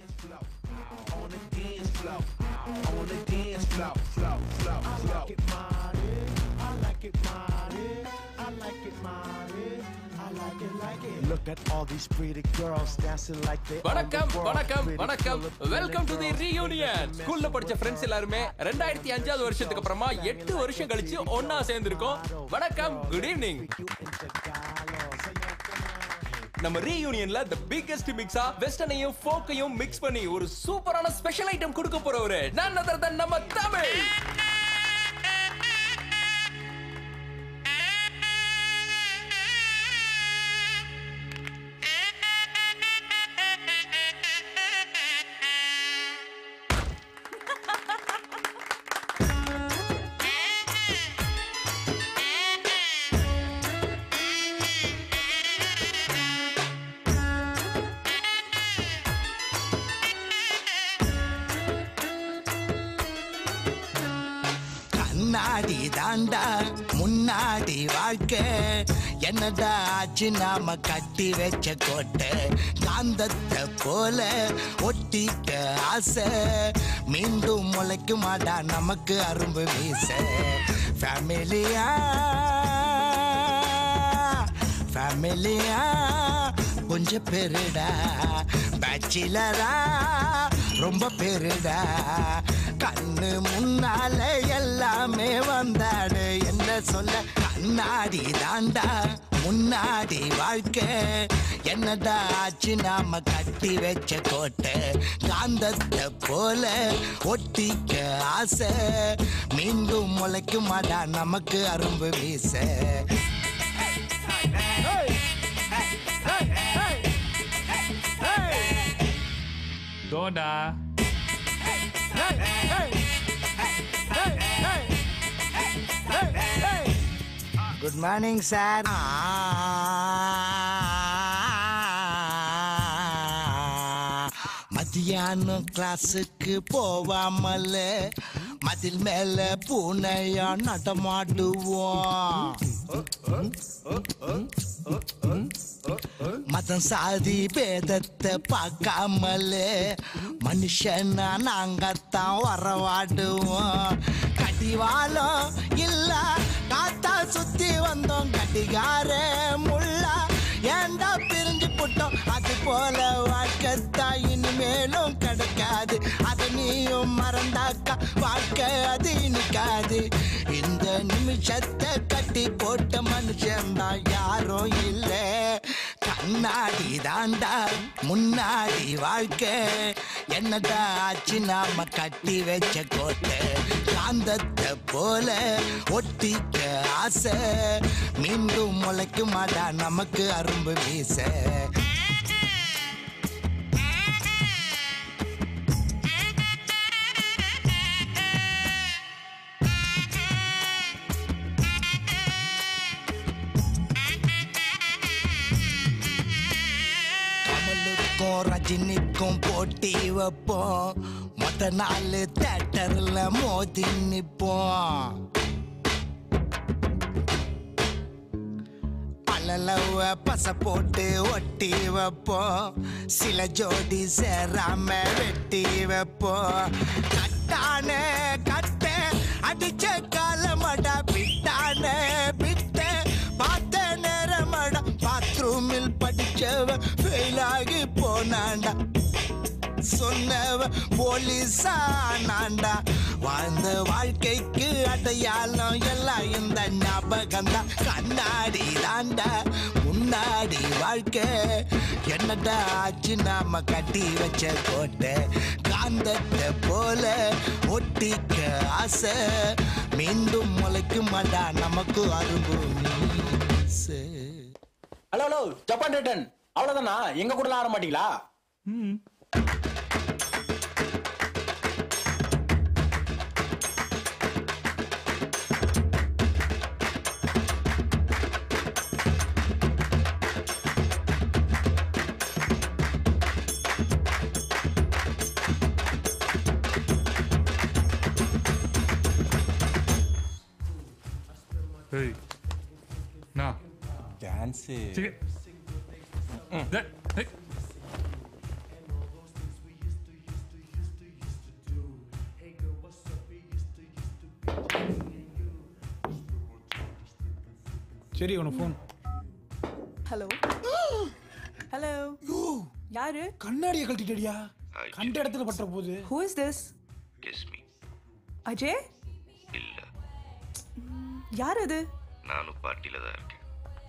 On the dance floor, on the dance floor, floor, floor, floor. I like it mighty, I like it mighty, I like it mighty, I like it, like it. Look at all these pretty girls dancing like they own the வணக்கம் world. வணக்கம் Pretty வணக்கம் Filipino welcome to the girls, reunion pretty ஸ்கூல்ல படிச்ச friends எல்லாருமே ரெண்டாயிரத்தி அஞ்சாவது வருஷத்துக்கு அப்புறமா எட்டு வருஷம் கழிச்சு ஒன்னா சேர்ந்திருக்கோம் வணக்கம் good evening You in Tagalog. So yeah, come on. நம்ம ரீயூனியன்ல தி பிக்கெஸ்ட் மிக்ஸா வெஸ்டர்னையும் ஃபோக்கையும் மிக்ஸ் பண்ணி ஒரு சூப்பரான ஸ்பெஷல் ஐட்டம் கொடுக்க போறவரு none other than நம்ம தமிழ் கண்ணாடி தாண்டா முன்னாடி வாழ்க்கை என்னடா ஆச்சு நாம கட்டி வச்ச கோட்டை காந்தத்தை போல ஒட்டிக்க ஆசை மீண்டும் முளைக்குமாடா நமக்கு அரும்பு வீச ஃபேமிலியா ஃபேமிலியா கொஞ்சம் பெருடா பேச்சிலரா ரொம்ப பெருடா கண்ணு முன்னால எல்லாமே வந்தாடு என்ன சொல்ல கண்ணாடி தாண்டா முன்னாடி வாழ்க்கை என்னடா ஆச்சு நாம கட்டி வச்ச கோட்டை காந்தத்தை போல ஒட்டிக்க ஆசை மீண்டும் முளைக்குமாடா நமக்கு அரும்பு வீச தோடா குட் மார்னிங் சார் மத்தியானம் கிளாஸுக்கு போவாமல மதில் மேல பூனையா நடமாடுவோம் மதம் சாதி பேதத்தை பார்க்காமலே மனுஷனா நாங்கத்தான் வரவாடுவோம் கடிவாளம் இல்ல காத்தா சுத்தி வந்தோம் கடிகார முள்ளா ஏண்டா பிரிஞ்சு புட்டோம் அது போல வாழ்க்கைத்தா இனிமேலும் கிடைக்காது அதை நீயும் மறந்தாக்கா வாழ்க்கை அது இனிக்காது இந்த நிமிஷத்தை கட்டி போட்ட மனுஷன்தான் யாரும் இல்லை கண்ணாடி தாண்டா முன்னாடி வாழ்க்கை என்னடா ஆச்சு நாம கட்டி வச்ச கோட்டை காந்தத்தை போல ஒட்டிக்க ஆசை மீண்டும் முளைக்குமாடா நமக்கு அரும்பு வீச கமலுக்கும் ரஜினிக்கும் போட்டி வைப்போம் மொத்த நாள் தேட்டர்ல மோதி நிப்போம் பலலவ பச போட்டு ஒட்டி வைப்போம் சில ஜோடி சேராம வெட்டி வைப்போம் கட்டான கட்ட அடிச்ச காலமடா பிட்டான பிட்ட பார்த்த நேரமடா பாத்ரூமில் படிச்சவ ஃபெயில் ஆகி போனாண்டா சொன்னவ போலீஸானாண்டா வாழ்ந்த வாழ்க்கைக்கு அடையாளம் எல்லாம் இந்த ஞாபகம் தான் கண்ணாடி தாண்டா முன்னாடி வாழ்க்கை என்னடா ஆச்சு நாம கட்டி வச்ச கோட்டை காந்தத்தை போல ஒட்டிக்க ஆசை மீண்டும் முளைக்குமாடா நமக்கு அரும்பு மீசை. ஹலோ ஹலோ ஜப்பான் ரிட்டன் அவ்வளவுதானா எங்க கூட ஆட மாட்டீங்களா ஏய் நான் டான்ஸு சரி. டேய், ஏய். சரி உனக்கு ஃபோன் ஹலோ ஹலோ யாரு கண்ணாடியை கழட்டிட்டடியா கண்ட இடத்துல பற்ற போகுது who is this guess me Ajay இல்ல யார் அது நானும் பார்ட்டில தான் இருக்கேன்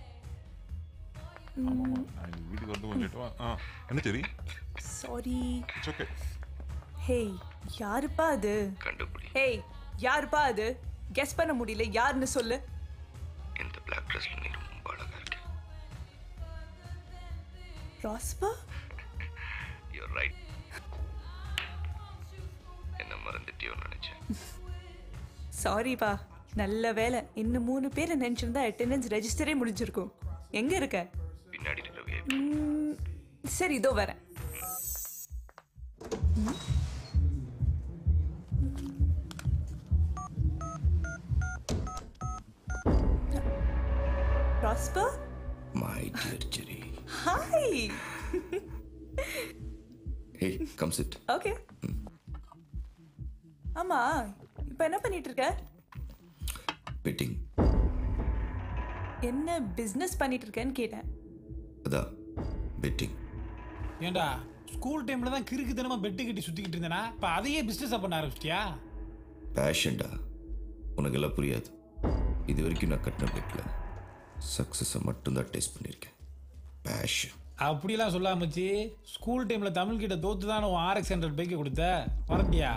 வீட்டுக்கு வந்து கொஞ்சம் ஆ என்ன சரி சாரி இட்ஸ் ஓகே ஹேய் யாருப்பா அது கண்டுபிடி ஹேய் யாருப்பா அது கெஸ் பண்ண முடியல யாருன்னு சொல்லு இந்த பிளாக் ட்ரெஸ்ல நீ ரொம்ப அழகா இருக்க ராஸ்பா யூர் ரைட் என்ன மறந்துட்டியோன்னு நினைச்சேன் சாரிப்பா நல்ல வேலை இன்னும் மூணு பேரை நினைச்சிருந்தா அட்டெண்டன்ஸ் ரெஜிஸ்டரே முடிஞ்சிருக்கும் எங்க இருக்க பின்னாடி இருக்கிற VIP. ம், சரி இதோ வரேன் ராஸ்பா My dear Jerry. Hi Hey, come sit. Okay ஆமா இப்போ என்ன பண்ணிட்டு இருக்க Betting. என்ன பிசினஸ் பண்ணிட்டு இருக்கேன்னு கேட்டேன் அதான் பெட்டிங் ஏண்டா ஸ்கூல் டைம்ல தான் கிறுக்கு தினமா பெட்டு கட்டி சுத்திக்கிட்டு இருந்தேனா இப்ப அதையே பிசினஸ் பண்ண ஆரம்பிச்சிட்டியா பேஷன்டா உனக்கு எல்லாம் புரியாது இது வரைக்கும் நான் கட்டின பெட்டில் சக்ஸஸை மட்டும்தான் டேஸ்ட் பண்ணியிருக்கேன் பேஷன் அப்படிலாம் சொல்லாமச்சு ஸ்கூல் டைம்ல தமிழ் கிட்ட தோத்து தானே உன் ஆர்எக்ஸ் ஹண்ட்ரட் பைக்கை கொடுத்த மறந்தியா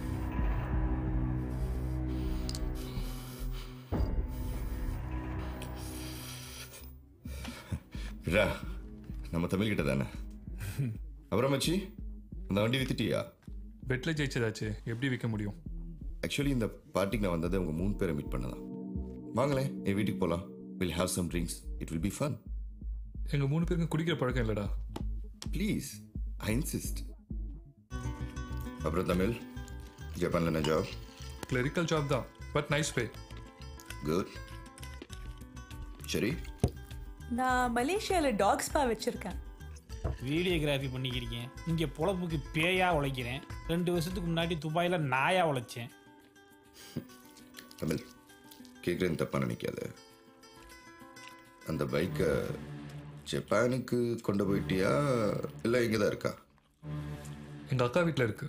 விடா நம்ம தமிழ்கிட்ட தானே அப்புறம் மச்சி அந்த வண்டி வித்துட்டியா பெட்டில் ஜெயிச்சதாச்சு எப்படி விற்க முடியும் ஆக்சுவலி இந்த பார்ட்டிக்கு நான் வந்தது உங்க மூணு பேரை மீட் பண்ணலாம் வாங்களேன் என் வீட்டுக்கு போகலாம் will have some drinks it will be fun எங்கள் மூணு பேருக்கும் குடிக்கிற பழக்கம் இல்லைடா ப்ளீஸ் ஐ இன்சிஸ்ட் அப்புறம் தமிழ் ஜப்பான்ல என்ன ஜாப் கிளரிக்கல் ஜாப் தான் பட் நைஸ் பே குட் சரி நான் மலேசியால டாக் ஸ்பா வச்சிருக்கேன் வீடியோகிராஃபி பண்ணிக்கிறீங்க இங்க பொழப்புக்கு பேயா உழைக்கிறேன் ரெண்டு வருஷத்துக்கு முன்னாடி துபாயில நாயா உழைச்சேன் தமிழ் கேட்குறேன்னு தப்பா நினைக்காத அந்த பைக்கை ஜப்பானுக்கு கொண்டு போயிட்டியா இல்லை இங்கே தான் இருக்கா எங்கள் அக்கா வீட்டில் இருக்கு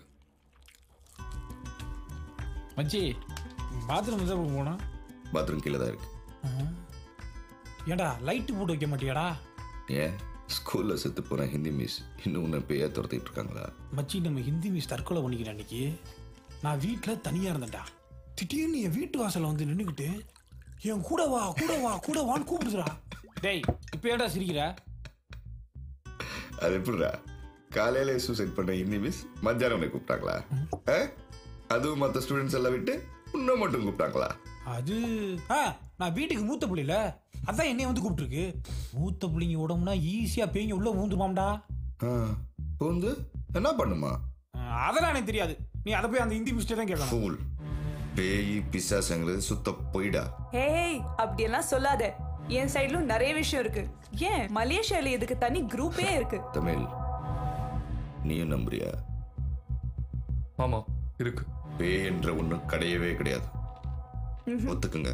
மச்சி பாத்ரூம் தான் போனோம் பாத்ரூம் கீழே தான் இருக்கு ஏடா லைட்டு போட்டு வைக்க மாட்டியாடா ஏன் ஸ்கூலில் செத்து போன ஹிந்தி மிஸ் இன்னும் உன்னை பேயா துரத்திட்டு இருக்காங்களா மச்சி நம்ம ஹிந்தி மிஸ் தற்கொலை பண்ணிக்கிறேன் அன்னைக்கு நான் வீட்டில் தனியாக இருந்தேன்டா திடீர்னு என் வீட்டு வாசல்ல வந்து நின்றுக்கிட்டு என் கூட வா கூட வா கூட வான்னு கூப்பிடுதுடா டேய் இப்போ ஏன்டா சிரிக்கிற அது எப்படிடா காலையில சூசைட் பண்ண ஹிந்தி மிஸ் மத்தியானம் உன்னை கூப்பிட்டாங்களா ஆ? அதுவும் மற்ற ஸ்டூடெண்ட்ஸ் எல்லாம் விட்டு உன்னை மட்டும் கூப்பிட்டாங்களா அது ஆ நான் வீட்டுக்கு மூத்த புள்ளில அதான் என்னைய வந்து கூப்பிட்டுருக்கு மூத்த புள்ளிங்க உடம்புனா ஈஸியாக பேய்ங்க உள்ள ஊந்துமாம்டா ஆ, பூந்து என்ன பண்ணுமா அதெல்லாம் எனக்கு தெரியாது நீ அதை போய் அந்த ஹிந்தி மிஸ்டே தான் கேட்கணும் ஃபூல் பேய் பிசாசங்கிறது சுத்த பொய்டா ஹேய் அப்படியெல்லாம் சொல்லாத என் சைடுலும் நிறைய விஷயம் இருக்கு ஏன் மலேசியால இதுக்கு தனி குரூப்பே இருக்கு தமிழ் நீயும் நம்புறியா ஆமாம் இருக்கு பேய் என்ற ஒன்றும் கிடையவே கிடையாது ஒத்துக்குங்க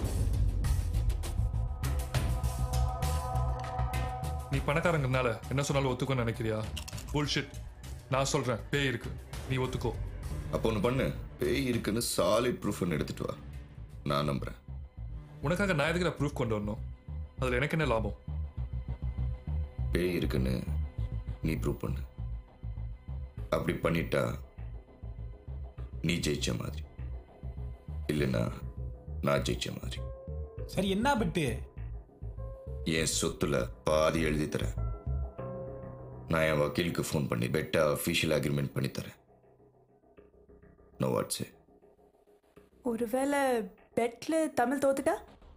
நீ பணக்காரங்கிறனால என்ன சொன்னாலும் ஒத்துக்கோன்னு நினைக்கிறியா புல்ஷிட் நான் சொல்கிறேன் பேய் இருக்கு நீ ஒத்துக்கோ அப்போ ஒன்று பண்ணு பேய் இருக்குன்னு சாலிட் ப்ரூஃப் ஒன்று எடுத்துட்டு வா நான் நம்புறேன் உனக்காக நான் எதுக்குற ப்ரூஃப் கொண்டு வரணும் அதில் எனக்கு என்ன லாபம் பேய் இருக்குன்னு நீ ப்ரூவ் பண்ணு அப்படி பண்ணிட்டா நீ ஜெயிச்ச மாதிரி இல்லைன்னா நான் ஜெயிச்ச மாதிரி சரி என்ன பெட்டு என் சொத்துல பாதி எழுதி தரேன் நான் என் வக்கீலுக்கு ஃபோன் பண்ணி பெட்டா அஃபிஷியல் அக்ரிமெண்ட் பண்ணி தரேன் நோ வாட்ஸே ஒருவேளை பெட்ல தமிழ் தோத்துட்டா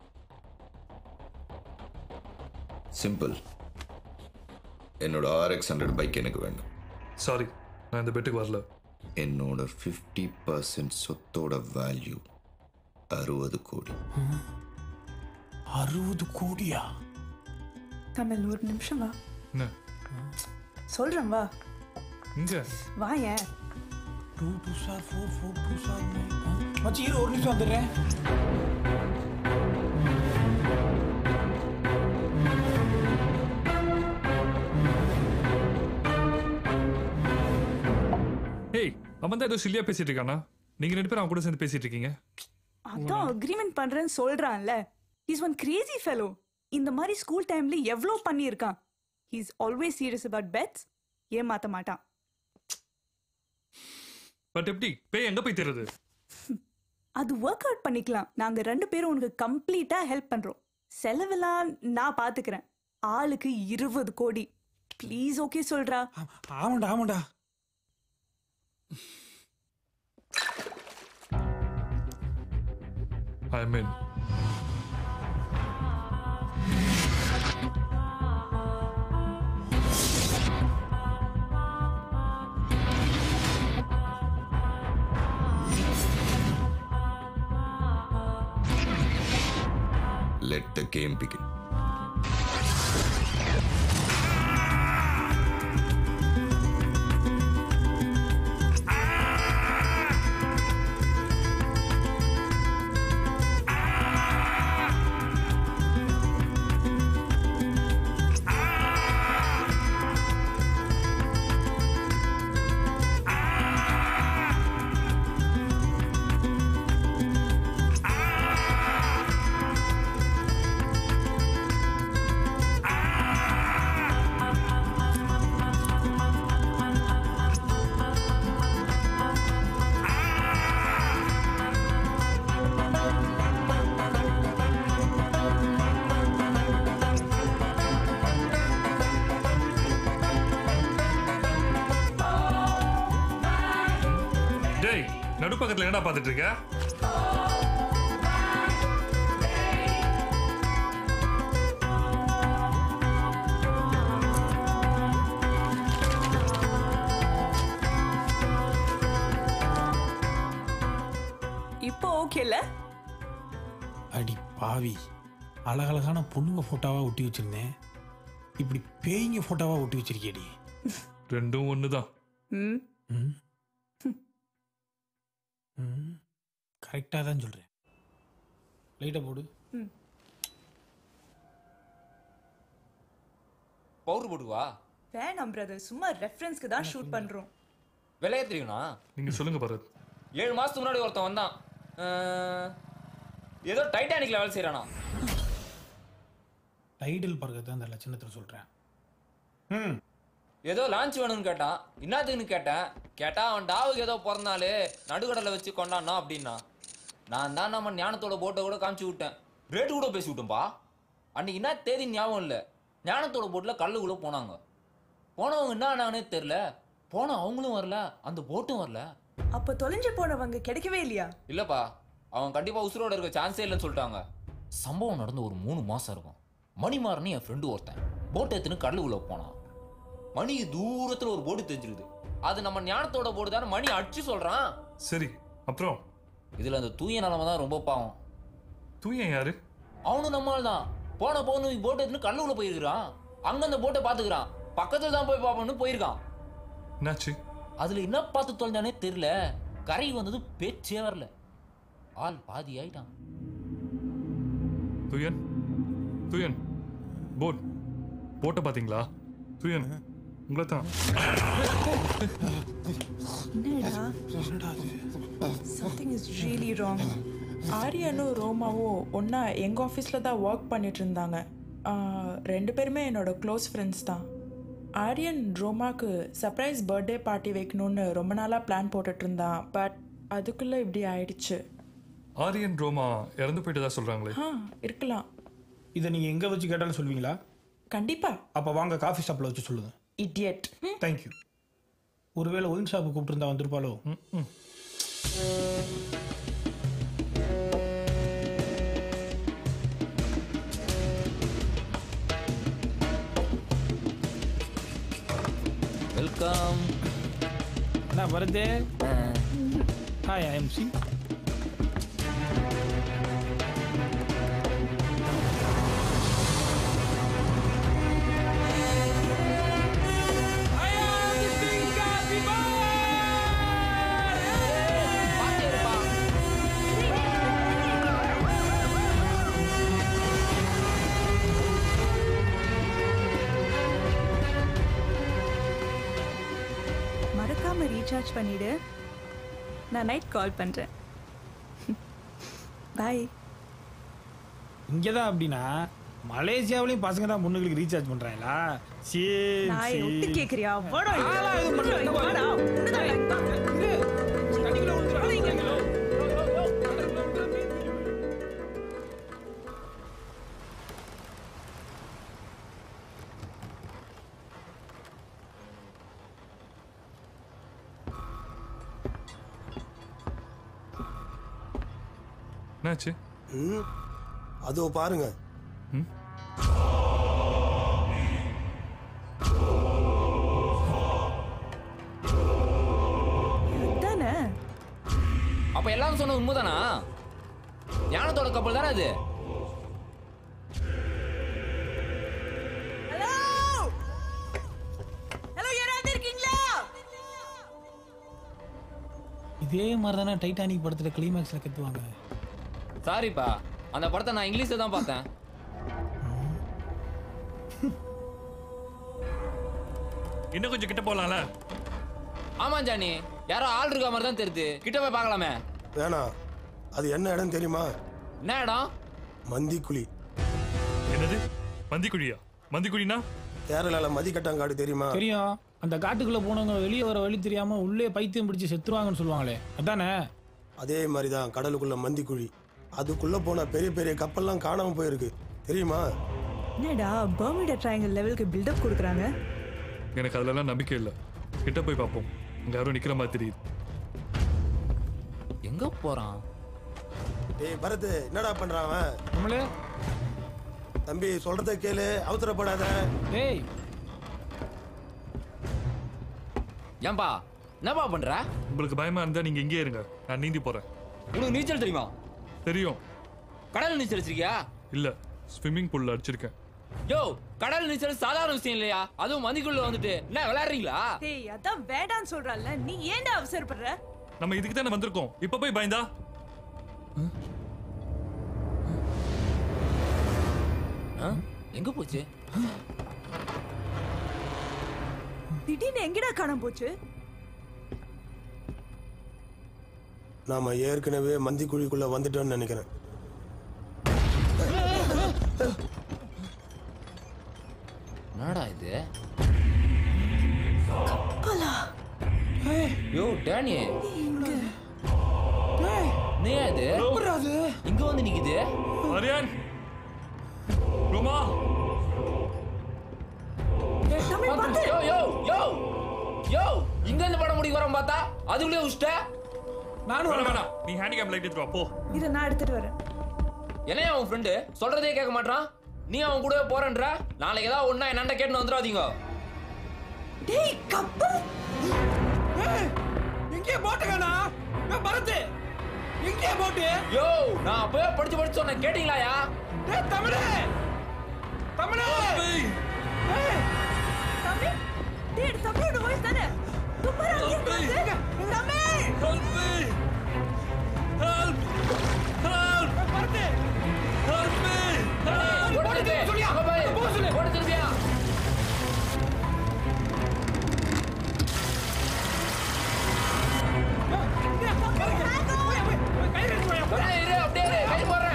சிம்பிள் என்னோட ஆர்எக்ஸ் ஹண்ட்ரட் பைக் எனக்கு வேணும் சாரி நான் இந்த பெட்டுக்கு வரல என்னோட ஃபிஃப்டி பர்சன்ட் சொத்தோட வேல்யூ அறுபது கோடி அறுபது கோடியா தமிழ் ஒரு நிமிஷம் வா என்ன சொல்றேன் வா இங்கே வா ஏன் two two sir four four two sir மச்சி இரு ஒரு நிமிஷம் வந்துடுறேன் அவன் தான் ஏதோ சில்லியா பேசிட்டு இருக்கானா நீங்க ரெண்டு பேரும் அவன் கூட சேர்ந்து பேசிட்டு இருக்கீங்க அதான் அக்ரிமெண்ட் பண்றேன்னு சொல்றான்ல இஸ் ஒன் கிரேசி ஃபெலோ இந்த மாதிரி ஸ்கூல் டைம்ல எவ்வளோ பண்ணியிருக்கான் he's always serious about bets ஏமாத்த மாட்டான் பட் எப்படி பேய் எங்க போய் தெரியுது அது ஒர்க் அவுட் பண்ணிக்கலாம் நாங்க ரெண்டு பேரும் உனக்கு கம்ப்ளீட்டா ஹெல்ப் பண்றோம் செலவெல்லாம் நான் பாத்துக்கிறேன் ஆளுக்கு இருபது கோடி ப்ளீஸ் ஓகே சொல்றா ஆமாண்டா ஆமாண்டா ஐ மீன் Let the game begin. டேய் நடுப்பக்கத்துல என்னடா பார்த்துட்டு இருக்க இப்போ ஓகேல அடி பாவி அழகழகான பொண்ணுங்க போட்டோவா ஒட்டி வச்சிருந்தேன் இப்படி பேய்ங்க போட்டோவா ஒட்டி வச்சிருக்கேடி ரெண்டும் ஒண்ணுதான் ம் ம் ம் கரெக்டாக தான் சொல்கிறேன் லைட்டை போடு பவுடர் போடுவா வேணாம் பிரதர் சும்மா ரெஃபரன்ஸ்க்கு தான் ஷூட் பண்றோம் விலைய தெரியும்னா நீங்க சொல்லுங்க பரத் ஏழு மாசத்துக்கு முன்னாடி ஒருத்தன் வந்தான் அஹ், ஏதோ டைட்டானிக்ல வேலை செய்யறானா டைட்டில் பார்க்க தான் அந்த லட்சணத்தில் சொல்கிறேன் ம் ஏதோ லான்ச் வேணும்னு கேட்டான் என்னத்துக்குன்னு கேட்டேன் கேட்டா அவன் டாவுக்கு ஏதோ பிறந்தாலே நடுக்கடலை வச்சு கொண்டானா அப்படின்னா நான் தான் நம்ம ஞானத்தோட போட்டை கூட காமிச்சு விட்டேன் ரேட்டு கூட பேசி விட்டேன்பா அன்னைக்கு என்ன தேதி ஞாபகம் இல்லை ஞானத்தோட போட்டில் கல்லுக்குள்ள போனாங்க போனவங்க என்ன ஆனாங்கன்னே தெரில போன அவங்களும் வரல அந்த போட்டும் வரல அப்ப தொலைஞ்சு போனவங்க கிடைக்கவே இல்லையா இல்லப்பா அவன் கண்டிப்பா உசுரோட இருக்க சான்ஸே இல்லைன்னு சொல்லிட்டாங்க சம்பவம் நடந்து ஒரு மூணு மாசம் இருக்கும் மணிமாறன் என் ஃப்ரெண்டு ஒருத்தன் போட் எடுத்துன்னு கடலுக்குள்ள போனான் மணிக்கு தூரத்துல ஒரு போட்டு தெரிஞ்சிருக்குது அது நம்ம ஞானத்தோட போட்டு தானே மணி அடிச்சு சொல்றான் சரி அப்புறம் இதுல அந்த தூய நிலைமை தான் ரொம்ப பாவம் தூயன் யாரு அவனும் நம்மால் தான் போன போன போட் எடுத்துன்னு கடலுக்குள்ள போயிருக்கிறான் அங்க அந்த போட்டை பாத்துக்கிறான் பக்கத்துல தான் போய் பார்ப்போம்னு போயிருக்கான் என்னாச்சு அதுல என்ன பார்த்து தொலைஞ்சானே தெரியல கரை வந்தது பேச்சே வரல ஆள் பாதி ஆயிட்டான் துயன் துயன் போட் போட்டை பாத்தீங்களா துயன் உங்களை தான் என்னடா சம்திங் இஸ் ரியலி ராங் ஆரியனும் ரோமாவும் ஒன்றா எங்கள் ஆஃபீஸில் தான் ஒர்க் பண்ணிட்டு இருந்தாங்க ஆ, ரெண்டு பேருமே என்னோட க்ளோஸ் ஃப்ரெண்ட்ஸ் தான் ஆரியன் ரோமாக்கு சர்ப்ரைஸ் பர்த்டே பார்ட்டி வைக்கணும்னு ரொம்ப நாளாக பிளான் போட்டுட்டு இருந்தான் பட் அதுக்குள்ளே இப்படி ஆயிடுச்சு ஆரியன் ரோமா இறந்து போயிட்டதா சொல்றாங்களே ஆ இருக்கலாம் இதை நீங்கள் எங்கே வச்சு கேட்டாலும் சொல்வீங்களா கண்டிப்பா அப்போ வாங்க காஃபி ஷாப்பில் வச்சு சொல்லுங்கள் இடியட் தேங்க்யூ ஒருவேளை ஒயின் ஷாப்பு கூப்பிட்டுருந்தா வந்திருப்பாளோ வெல்கம் நான் வருதே ஹாய் ஐ எம் சி மறக்காம ரீசார்ஜ் பண்ணிடு நான் நைட் கால் பண்றேன் பாய் இங்கே தான் அப்படின்னா மலேசியாவிலையும் பசங்க தான் பொண்ணுங்களுக்கு ரீசார்ஜ் பண்றாங்களா சரி நான் சரி. ஒட்டு கேக்குறியா வாடா இங்க. ஆளா இது பண்ணல, இங்க வா. வாடா. உன்னதான் இரு. தண்ணிக்குள்ள விழுந்துரு. என்னாச்சு ம் அதோ பாருங்க தானே அப்ப எல்லாரும் சொன்னது உண்மைதானா ஞானத்தோட கப்பல் தானே அது ஹலோ ஹலோ யாராவது இருக்கீங்களா இதே மாதிரி தானே டைட்டானிக் படத்துல கிளைமேக்ஸ்ல கத்துவாங்க சாரிப்பா அந்த படத்தை நான் இங்கிலீஷ்ல தான் பார்த்தேன் இன்னும் கொஞ்சம் கிட்ட போலாம்ல ஆமா ஜானி யாரோ ஆள் இருக்க மாதிரி தான் தெரியுது கிட்ட போய் பார்க்கலாமே வேணாம் அது என்ன இடம் தெரியுமா என்ன இடம் மந்திக்குழி என்னது மந்திக்குழியா மந்திக்குழினா கேரளால மதிக்கட்டாங்காடு தெரியுமா தெரியும் அந்த காட்டுக்குள்ள போனவங்க வெளியே வர வழி தெரியாம உள்ளே பைத்தியம் பிடிச்சு செத்துருவாங்கன்னு சொல்லுவாங்களே அதானே அதே மாதிரி தான் கடலுக்குள்ள மந்திக்குழி அதுக்குள்ள போன பெரிய பெரிய கப்பல்லாம் காணாம போயிருக்கு தெரியுமா என்னடா பர்மிடா ட்ரையாங்கிள் லெவலுக்கு பில்டப் கொடுக்குறாங்க எனக்கு அதுலலாம் நம்பிக்கை இல்லை கிட்ட போய் பார்ப்போம் இங்க யாரும் நிக்கிற மாதிரி தெரியுது எங்க போறான் டேய் பரத் என்னடா பண்றான் அவன் நம்மளே தம்பி சொல்றத கேளு அவசரப்படாத டேய் ஏன்பா என்னப்பா பண்ற உங்களுக்கு பயமா இருந்தா நீங்க இங்கே இருங்க நான் நீந்தி போறேன் உனக்கு நீச்சல் தெரியுமா தெரியும் கடல் நீச்சல் வச்சிருக்கியா இல்ல ஸ்விம்மிங் பூல்ல அடிச்சிருக்கேன் யோ கடல் நீச்சல் சாதாரண விஷயம் இல்லையா அதுவும் மந்திக்குள்ள வந்துட்டு என்ன விளையாடுறீங்களா டேய் அதான் வேண்டான்னு சொல்றான்ல நீ ஏன்டா அவசரப்படுற நம்ம இதுக்கு தானே வந்திருக்கோம் இப்ப போய் பயந்தா ஆ? எங்க போச்சு திடீர்னு எங்கடா காணாம போச்சு நாம ஏற்கனவே மந்திக்குழிக்குள்ள வந்துட்டோம்னு நினைக்கிறேன் என்னடா இது யோ டேனி நீ இது இங்க வந்து நிக்குது ஆரியான் ரோமா யோ யோ யோ யோ இங்க இருந்து படம் முடிக்க வரோம் பார்த்தா அதுக்குள்ளே உஷ்ட நானும் வேணாம் வேணாம் நீ ஹேண்டிகேப் லைட் எடுத்து வா போ இதை நான் எடுத்துட்டு வரேன் என்ன அவன் ஃப்ரெண்டு சொல்றதே கேட்க மாட்டான் நீ அவன் கூட போறேன்ற நாளைக்கு ஏதாவது ஒண்ணா என்னண்ட கேட்டு வந்துடாதீங்க டேய் கப்பல் எங்கே போட்டுக்கண்ணா பரத்து எங்கே போட்டு யோ நான் அப்பவே படிச்சு படிச்சு சொன்னேன் கேட்டீங்களாயா டேய் தமிழே தமிழே தமிழ் டேய் தமிழோட வாய்ஸ் தானே தும்மரா இருக்கு Tamil help me help help Bharath help me ஓடுது அங்க பாரு ஓடு திரும்பியா ஒரே இரு அப்படியே இரு கை போடுறேன்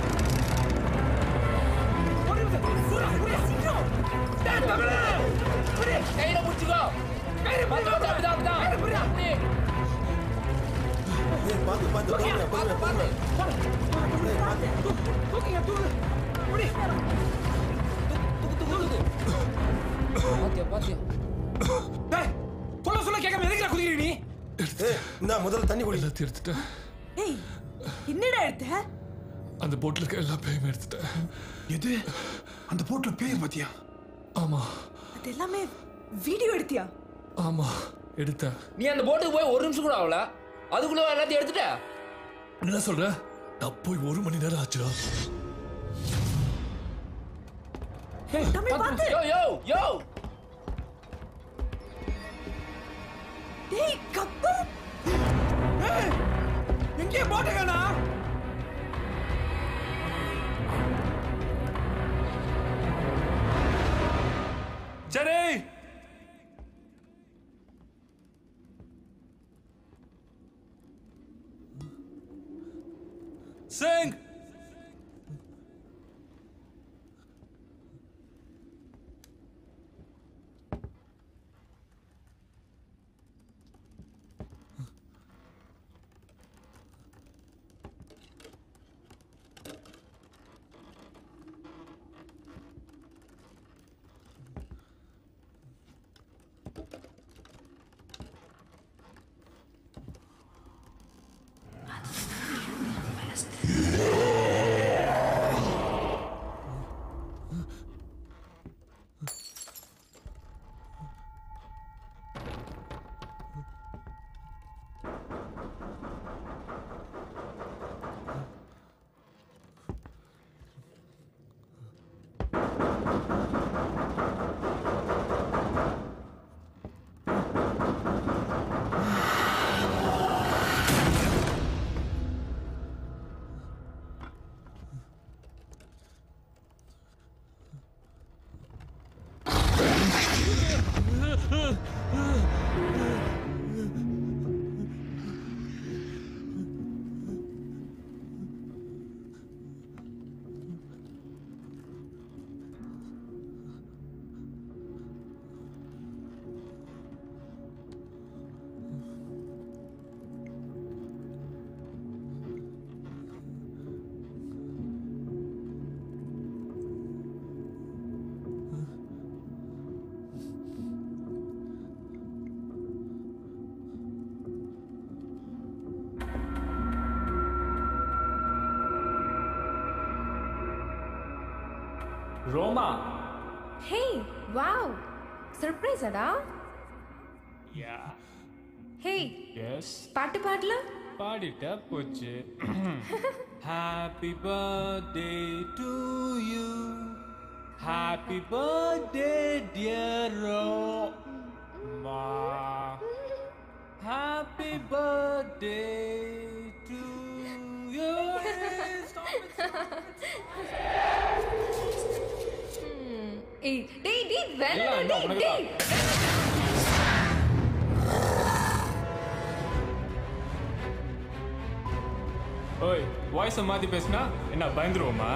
கையில புடிச்சுக்கோ பார்த்து பார்த்து அப்படிதான் அப்படிதான் அப்படி. ஏய், பார்த்து பார்த்து பொறுமையா, பொறுமையா, பொறுமையா. ஏய், பார்த்து. பாத்தியா பாத்தியா டேய் சொல்ல சொல்ல கேட்காம எதுக்குடா குதிக்கிறீ நீ ஏய், இந்தா முதல்ல தண்ணி குடி எல்லாத்தையும் எடுத்துட்டேன் டேய் என்னடா எடுத்த அந்த போட்ல இருக்க எல்லா பேயும் எடுத்துட்டேன் எது அந்த போட்ல பேர் பாத்தியா ஆமா அது எல்லாமே வீடியோ எடுத்தியா ஆமா எடுத்தேன் நீ அந்த போட்டுக்கு போய் ஒரு நிமிஷம் கூட ஆகல அதுக்குள்ள எல்லாத்தையும் எடுத்துட்ட என்ன சொல்ற நான் போய் ஒரு மணி நேரம் ஆச்சுடா தமிழ் பார்த்து யோ யோ யோ டேய் கப்பல் எங்கே போட்டுக்கண்ணா சரி Sing! Roma hey wow surprise அடா யா ஹே எஸ் பாட்டு பாடலாம் பாடிட்டா போச்சு happy birthday to you happy birthday dear Roma happy birthday to you ஏய் டேய் டேய் எல்லாம் வேணாம் என்ன டேய் உனக்கு டேய் ஓய் வாய்ஸை மாத்தி பேசினா என்ன பயந்துருவோமா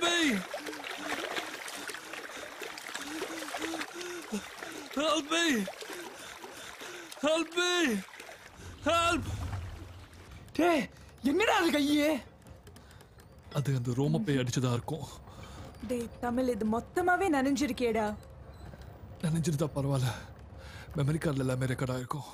me! Help me! Help me! Help! டேய் என்னடா அது கையே அது அந்த ரோம பேய் அடிச்சதா இருக்கும் டேய் தமிழ் இது மொத்தமாவே நனைஞ்சிருக்கேடா நினைஞ்சிருந்தா பரவாயில்ல மெமரி கார்டில் எல்லாமே ரெக்கார்ட் ஆயிருக்கும்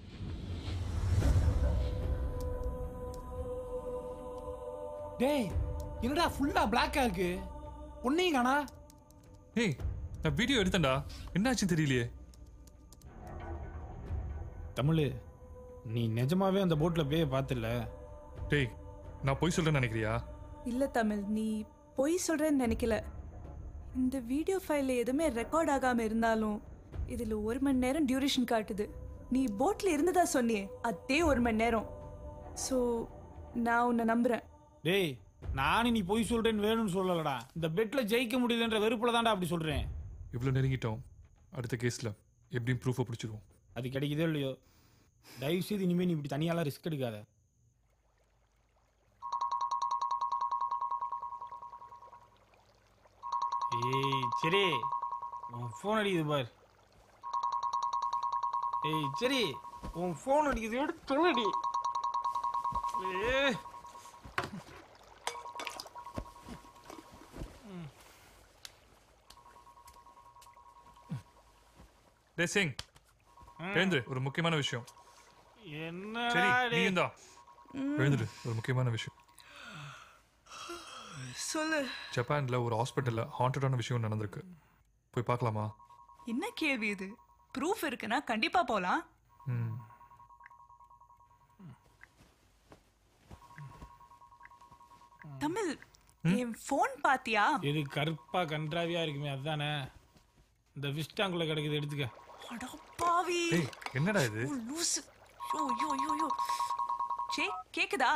டேய் என்னடா ஃபுல்லா பிளாக்கா இருக்கு ஒன்னையும் காணா ஏய் நான் வீடியோ எடுத்தேன்டா என்னாச்சுன்னு தெரியலையே தமிழ் நீ நிஜமாவே அந்த போட்ல பேய பார்த்துல டேய் நான் போய் சொல்றேன்னு நினைக்கிறியா இல்ல தமிழ் நீ பொய் சொல்றேன்னு நினைக்கல இந்த வீடியோ ஃபைல்ல எதுவுமே ரெக்கார்ட் ஆகாம இருந்தாலும் இதுல ஒரு மணி நேரம் டியூரேஷன் காட்டுது நீ போட்ல இருந்ததா சொன்னியே அதே ஒரு மணி நேரம் ஸோ நான் உன்னை நம்புறேன் டேய் நானும் நீ பொய் சொல்றேன்னு வேணும்னு சொல்லலடா இந்த பெட்ல ஜெயிக்க முடியலன்ற வெறுப்புல தான்டா அப்படி சொல்றேன் இவ்வளோ நெருங்கிட்டோம் அடுத்த கேஸில் எப்படியும் ப்ரூஃபை பிடிச்சிருவோம் அது கிடைக்குதோ இல்லையோ தயவு செய்து இனிமே நீ இப்படி தனியாலாம் ரிஸ்க் எடுக்காத ஏய் சரி உன் ஃபோன் அடிக்குது பார் ஏய் சரி உன் ஃபோன் அடிக்குது எடுத்து தொலைடி ஏ டே சிங் எழுந்துரு ஒரு முக்கியமான விஷயம் என்ன சரி நீயும் தான் எழுந்துரு ஒரு முக்கியமான விஷயம் சொல்லு ஜப்பான்ல ஒரு ஹாஸ்பிட்டல்ல ஹாண்டடான விஷயம் நடந்திருக்கு போய் பார்க்கலாமா என்ன கேள்வி இது ப்ரூஃப் இருக்குன்னா கண்டிப்பா போலாம் ம் தமிழ் என் ஃபோன் பாத்தியா இது கருப்பா கன்றாவியா இருக்குமே அதுதானே இந்த விஸ்டாங்குள்ள கிடக்குது எடுத்துக்க அடப்பாவி ஏய் என்னடா இது ஓ, லூசு யோ யோ யோ யோ சே கேக்குதா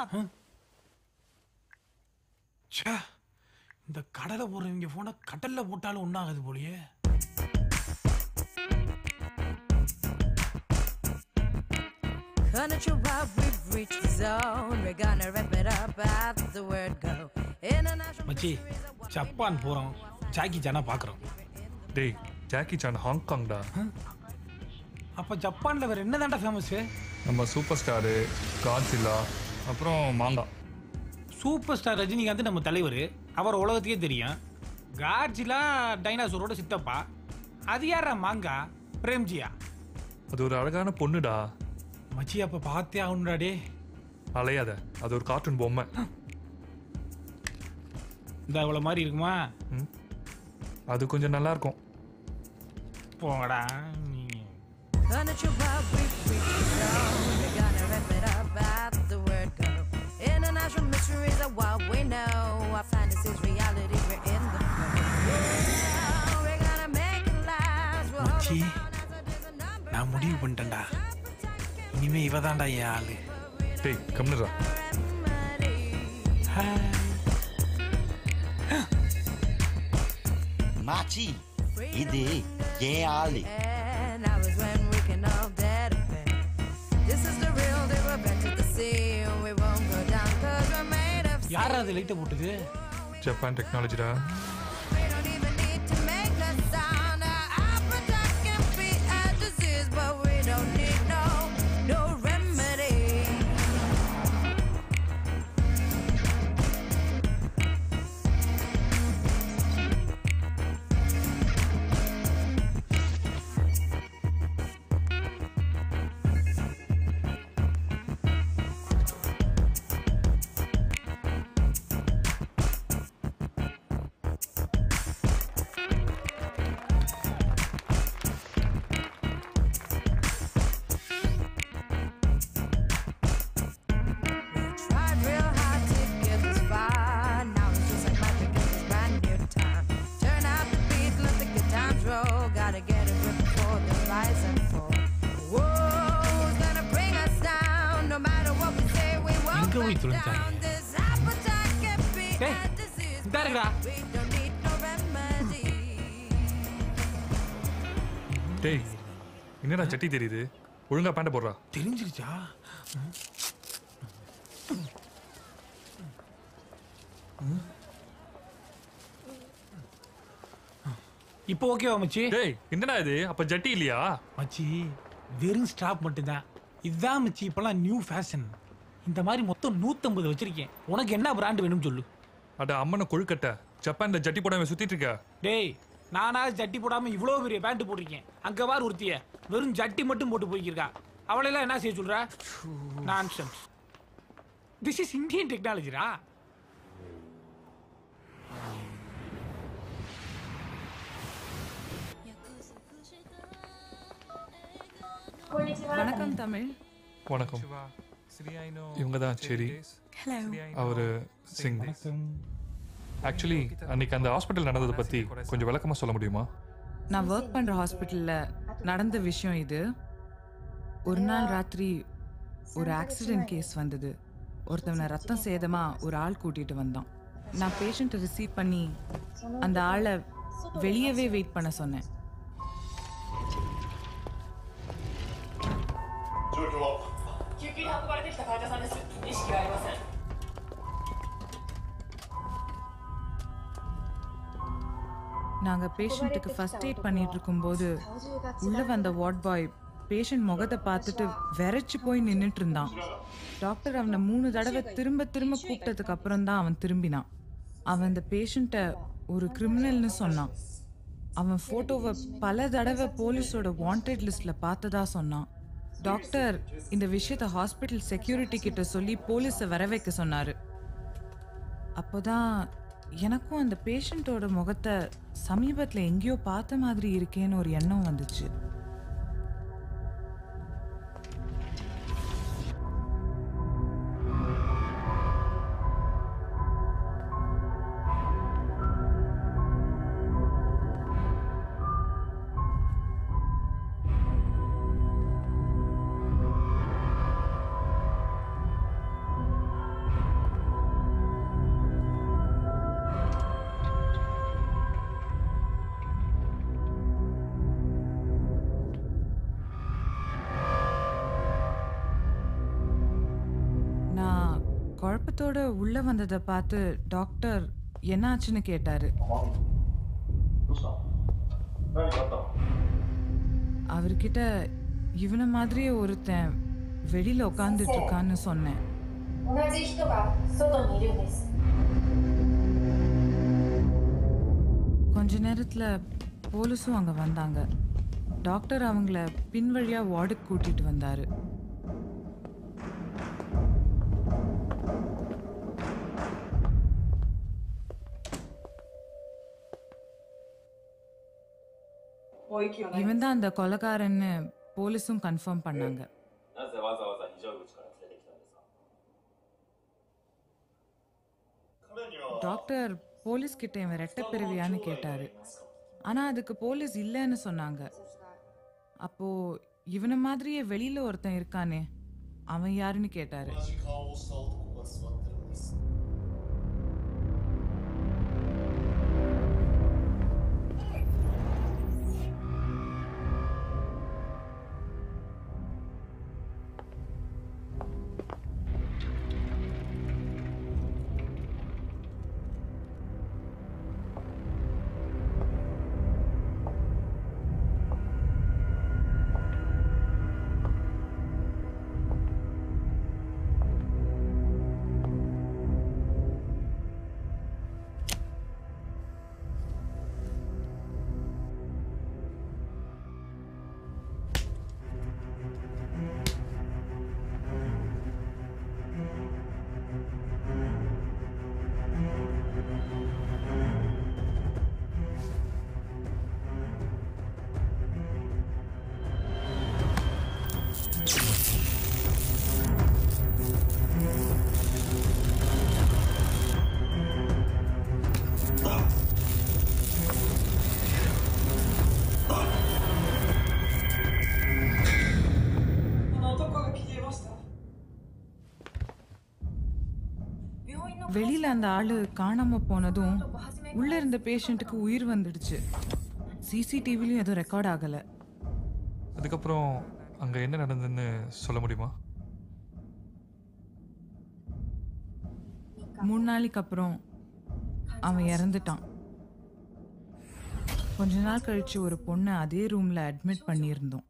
ச்சே இந்த கடலை போடுறவங்க போனை கடல்ல போட்டாலும் ஒன்றாகுது போலயே Gonna chill out, we've reached the zone. We're gonna wrap it up as the word go. International. மச்சி ஜப்பான் போறோம் ஜாக்கி ஜானா பாக்குறோம் டேய் ஜாக்கி சான் ஹாங்காங்டா அப்ப ஜப்பான்ல வேற என்னதான்டா ஃபேமஸ் நம்ம சூப்பர் ஸ்டாரு காட்ஸில்லா அப்புறம் மாங்கா சூப்பர் ஸ்டார் ரஜினிகாந்த் நம்ம தலைவர் அவர் உலகத்துக்கே தெரியும் காட்ஜிலா டைனாசோரோட சித்தப்பா அது யாரா மாங்கா பிரேம்ஜியா அது ஒரு அழகான பொண்ணுடா மச்சி அப்ப பார்த்தே ஆகணும்டா டே அலையாத அது ஒரு கார்ட்டூன் பொம்மை இந்த அவ்வளவு மாதிரி இருக்குமா அது கொஞ்சம் நல்லா இருக்கும் போங்கடா நீங்க Gonna chill out, we've reached the zone. We're gonna wrap it up as the word go. International mysteries are what we know. Our fantasies, reality, we're in the flow. We're gonna make it last. We'll hold மச்சி நான் முடிவு பண்ணிட்டேன்டா இனிமே இவ தான்டா என் ஆளு டேய் கம்னுடா மாச்சி இது ஏன் ஆளு And I was when we can all dead This is the real deal, we're back to the sea. We won't go down cause we're made of யாரா அது லைட்டை போட்டது ஜப்பான் டெக்னாலஜிடா We don't even need to make a sound. Our appetite can be a disease, but we don't need no, no remedy. Tried real hard to get this far. Now it's just like magic in this brand new time. Turn out the beat, let the good times roll. Gotta get it right before the rise and fall. Who's gonna bring us down? No matter what we say, we won't எங்க போய் back தொலைஞ்சாங்க down. This appetite can be ஏய், a disease, இந்தா இருக்குடா. we don't need no remedy. டேய் என்னடா சட்டி தெரியுது ஒழுங்கா பேண்ட போடுறா தெரிஞ்சிருச்சா இப்போ ஓகேவா மச்சி டேய் என்னடா இது அப்ப ஜட்டி இல்லையா மச்சி வெறும் ஸ்டாப் மட்டும்தான் இதுதான் மச்சி இப்பெல்லாம் நியூ ஃபேஷன் இந்த மாதிரி மொத்தம் நூற்றம்பது வச்சிருக்கேன் உனக்கு என்ன பிராண்ட் வேணும்னு சொல்லு அட அம்மனை கொழுக்கட்டை ஜப்பான்ல ஜட்டி போடாம சுத்திட்டு இருக்க டேய் நானா ஜட்டி போடாம இவ்வளோ பெரிய பேண்ட் போட்டிருக்கேன் அங்க பார் ஒருத்திய வெறும் ஜட்டி மட்டும் போட்டு போய்க்கிருக்கா அவளையெல்லாம் என்ன செய்ய சொல்ற நான்சென்ஸ் திஸ் இஸ் இந்தியன் டெக்னாலஜிரா வணக்கம் தமிழ் வணக்கம் இவங்க தான் சரி Hello. அவரு சிங் ஆக்சுவலி அன்னைக்கு அந்த ஹாஸ்பிட்டல் நடந்ததை பத்தி கொஞ்சம் விளக்கமா சொல்ல முடியுமா நான் ஒர்க் பண்ணுற ஹாஸ்பிட்டலில் நடந்த விஷயம் இது ஒரு நாள் ராத்திரி ஒரு ஆக்சிடென்ட் கேஸ் வந்தது ஒருத்தவனை ரத்தம் சேதமா ஒரு ஆள் கூட்டிட்டு வந்தான் நான் பேஷண்ட்டை ரிசீவ் பண்ணி அந்த ஆளை வெளியவே வெயிட் பண்ண சொன்னேன் நாங்கள் பேஷண்ட்டுக்கு ஃபர்ஸ்ட் எய்ட் பண்ணிட்டு இருக்கும்போது உள்ளே வந்த வார்ட் பாய் பேஷண்ட் முகத்தை பார்த்துட்டு விரைச்சு போய் நின்றுட்டு இருந்தான் டாக்டர் அவனை மூணு தடவை திரும்ப திரும்ப கூப்பிட்டதுக்கு அப்புறம் தான் அவன் திரும்பினான் அவன் அந்த பேஷண்ட்டை ஒரு கிரிமினல்னு சொன்னான் அவன் ஃபோட்டோவை பல தடவை போலீஸோட வாண்டட் லிஸ்ட்ல பார்த்ததா சொன்னான் டாக்டர் இந்த விஷயத்த ஹாஸ்பிட்டல் செக்யூரிட்டி கிட்ட சொல்லி போலீஸை வர வைக்க சொன்னாரு அப்போதான் எனக்கும் அந்த பேஷண்ட்டோட முகத்தை சமீபத்தில் எங்கேயோ பார்த்த மாதிரி இருக்கேன்னு ஒரு எண்ணம் வந்துச்சு நான் குழப்பத்தோட உள்ள வந்ததை பார்த்து டாக்டர் என்னாச்சுன்னு கேட்டாரு அவர்கிட்ட இவனை மாதிரியே ஒருத்தன் வெளியில உட்காந்துட்டு இருக்கான்னு சொன்னேன் 同じ人が外にいるんです கொஞ்ச நேரத்துல போலீஸும் அங்க வந்தாங்க டாக்டர் அவங்கள பின்வழியா வார்டுக்கு கூட்டிட்டு வந்தாரு இவன் தான் அந்த கொலைகாரன்னு போலீஸும் கன்ஃபார்ம் பண்ணாங்க なぜわざわざ非常口から連れてきたんですか டாக்டர் போலீஸ் கிட்ட இவன் ரெட்டை பிறவியான்னு கேட்டாரு ஆனா அதுக்கு போலீஸ் இல்லைன்னு சொன்னாங்க அப்போ இவனை மாதிரியே வெளியில ஒருத்தன் இருக்கானே அவன் யாருன்னு கேட்டாரு 同じ顔をした男が座ってるんです வெளியில அந்த ஆளு காணாம போனதும் உள்ள இருந்த பேஷண்ட்டுக்கு உயிர் வந்துடுச்சு சிசிடிவிலையும் எதுவும் ரெக்கார்ட் ஆகல அதுக்கப்புறம் அங்க என்ன நடந்ததுன்னு சொல்ல முடியுமா மூணு நாளைக்கு அப்புறம் அவன் இறந்துட்டான் கொஞ்ச நாள் கழிச்சு ஒரு பொண்ணை அதே ரூம்ல அட்மிட் பண்ணியிருந்தோம்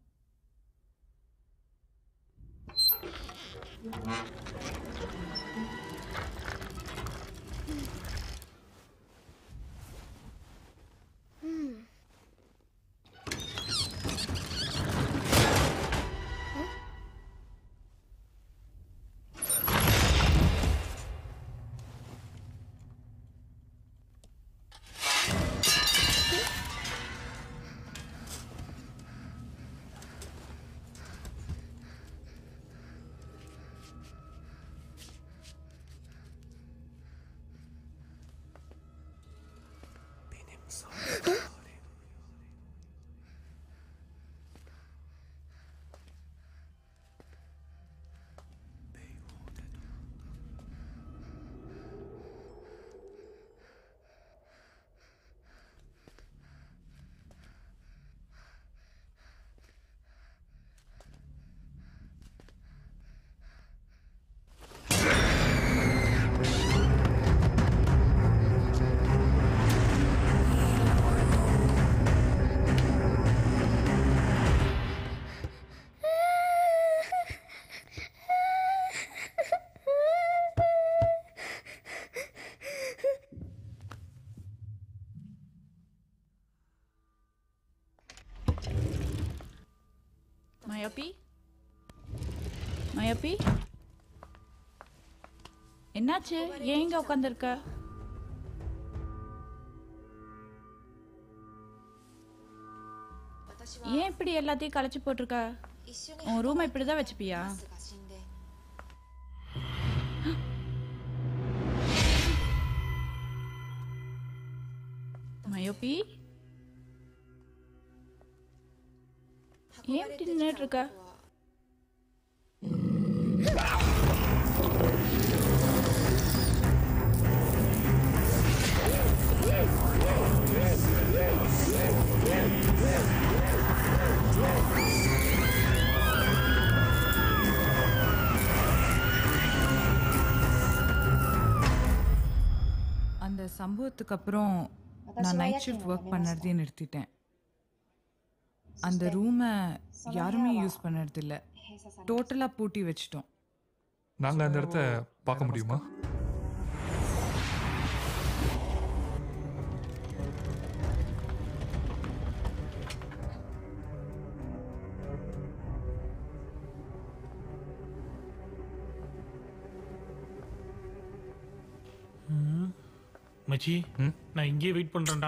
மயோப்பி மயோப்பி என்னாச்சு ஏன் இங்க உட்காந்துருக்க ஏன் இப்படி எல்லாத்தையும் கலைச்சு போட்டிருக்க உன் ரூமை இப்படிதான் வச்சுப்பியா மயோப்பி ஏன் இப்படி நின்றுட்டு இருக்க அந்த சம்பவத்துக்கு அப்புறம் நான் நைட் ஷிஃப்ட் ஒர்க் பண்ணுறதே நிறுத்திட்டேன் அந்த ரூமை யாருமே யூஸ் பண்ணுறது இல்ல டோட்டலாக பூட்டி வச்சிட்டோம் நாங்க அந்த இடத்த பார்க்க முடியுமா ம். மச்சி நான் இங்கேயே வெயிட் பண்றேன்டா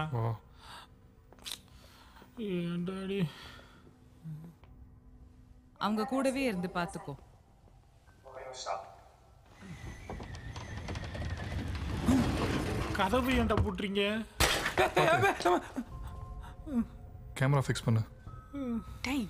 ஏன்டாடி அவங்க கூடவே இருந்து பார்த்துக்கோ கதவு ஏன்டா போட்டுறீங்க கேமரா ஃபிக்ஸ் பண்ணு டைம்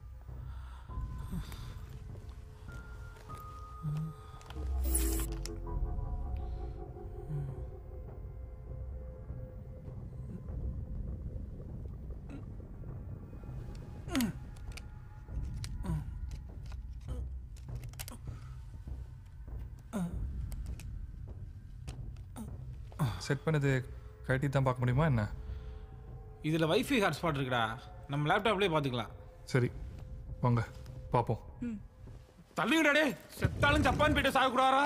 செட் பண்ணது கழட்டி தான் பார்க்க முடியுமா என்ன இதுல வைஃபை ஹாட்ஸ்பாட் இருக்குடா நம்ம லேப்டாப்லயே பாத்துக்கலாம் சரி வாங்க பார்ப்போம் தள்ளிவிடா டே செத்தாலும் ஜப்பான் போயிட்டு சாகக்கூடாரா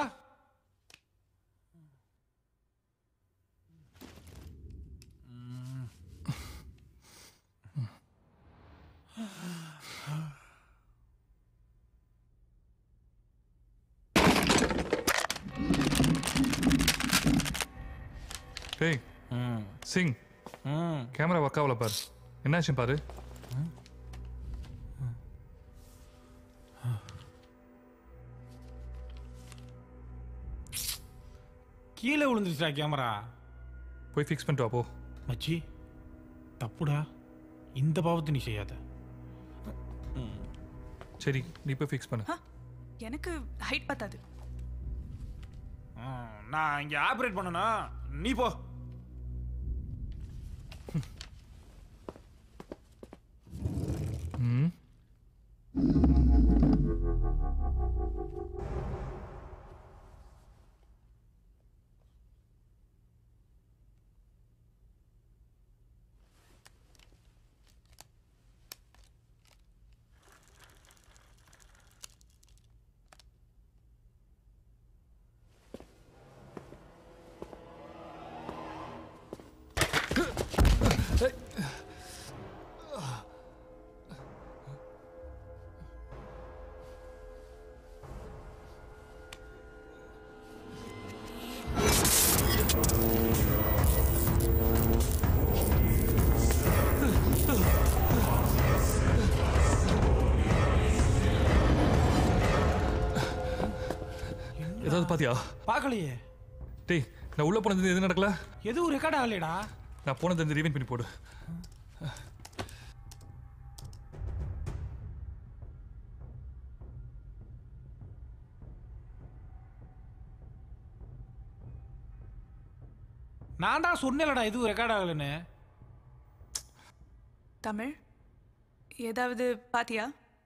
டேய் சிங் கேமரா ஒர்க் ஆகல பாரு என்னாச்சு பாரு கீழே விழுந்துருச்சுடா கேமரா போய் ஃபிக்ஸ் பண்ணிட்டு வா போ மச்சி தப்புடா இந்த பாவத்தை நீ செய்யாத சரி நீ போய் ஃபிக்ஸ் பண்ணு எனக்கு ஹைட் பத்தாது ஆ, நான் இங்க ஆபரேட் பண்ணணும் நீ போ ம் ஏதாவது பாத்தியா பார்க்கலையே டேய் நான் உள்ள போனது எது நடக்கல எதுவும் ரெக்கார்ட் ஆகலையடா நான் போனது இந்த ரிவீன் பண்ணி போடு நான் தான் சொன்னேன்லடா எதுவும் ரெக்கார்ட் ஆகலைன்னு தமிழ் ஏதாவது பாத்தியா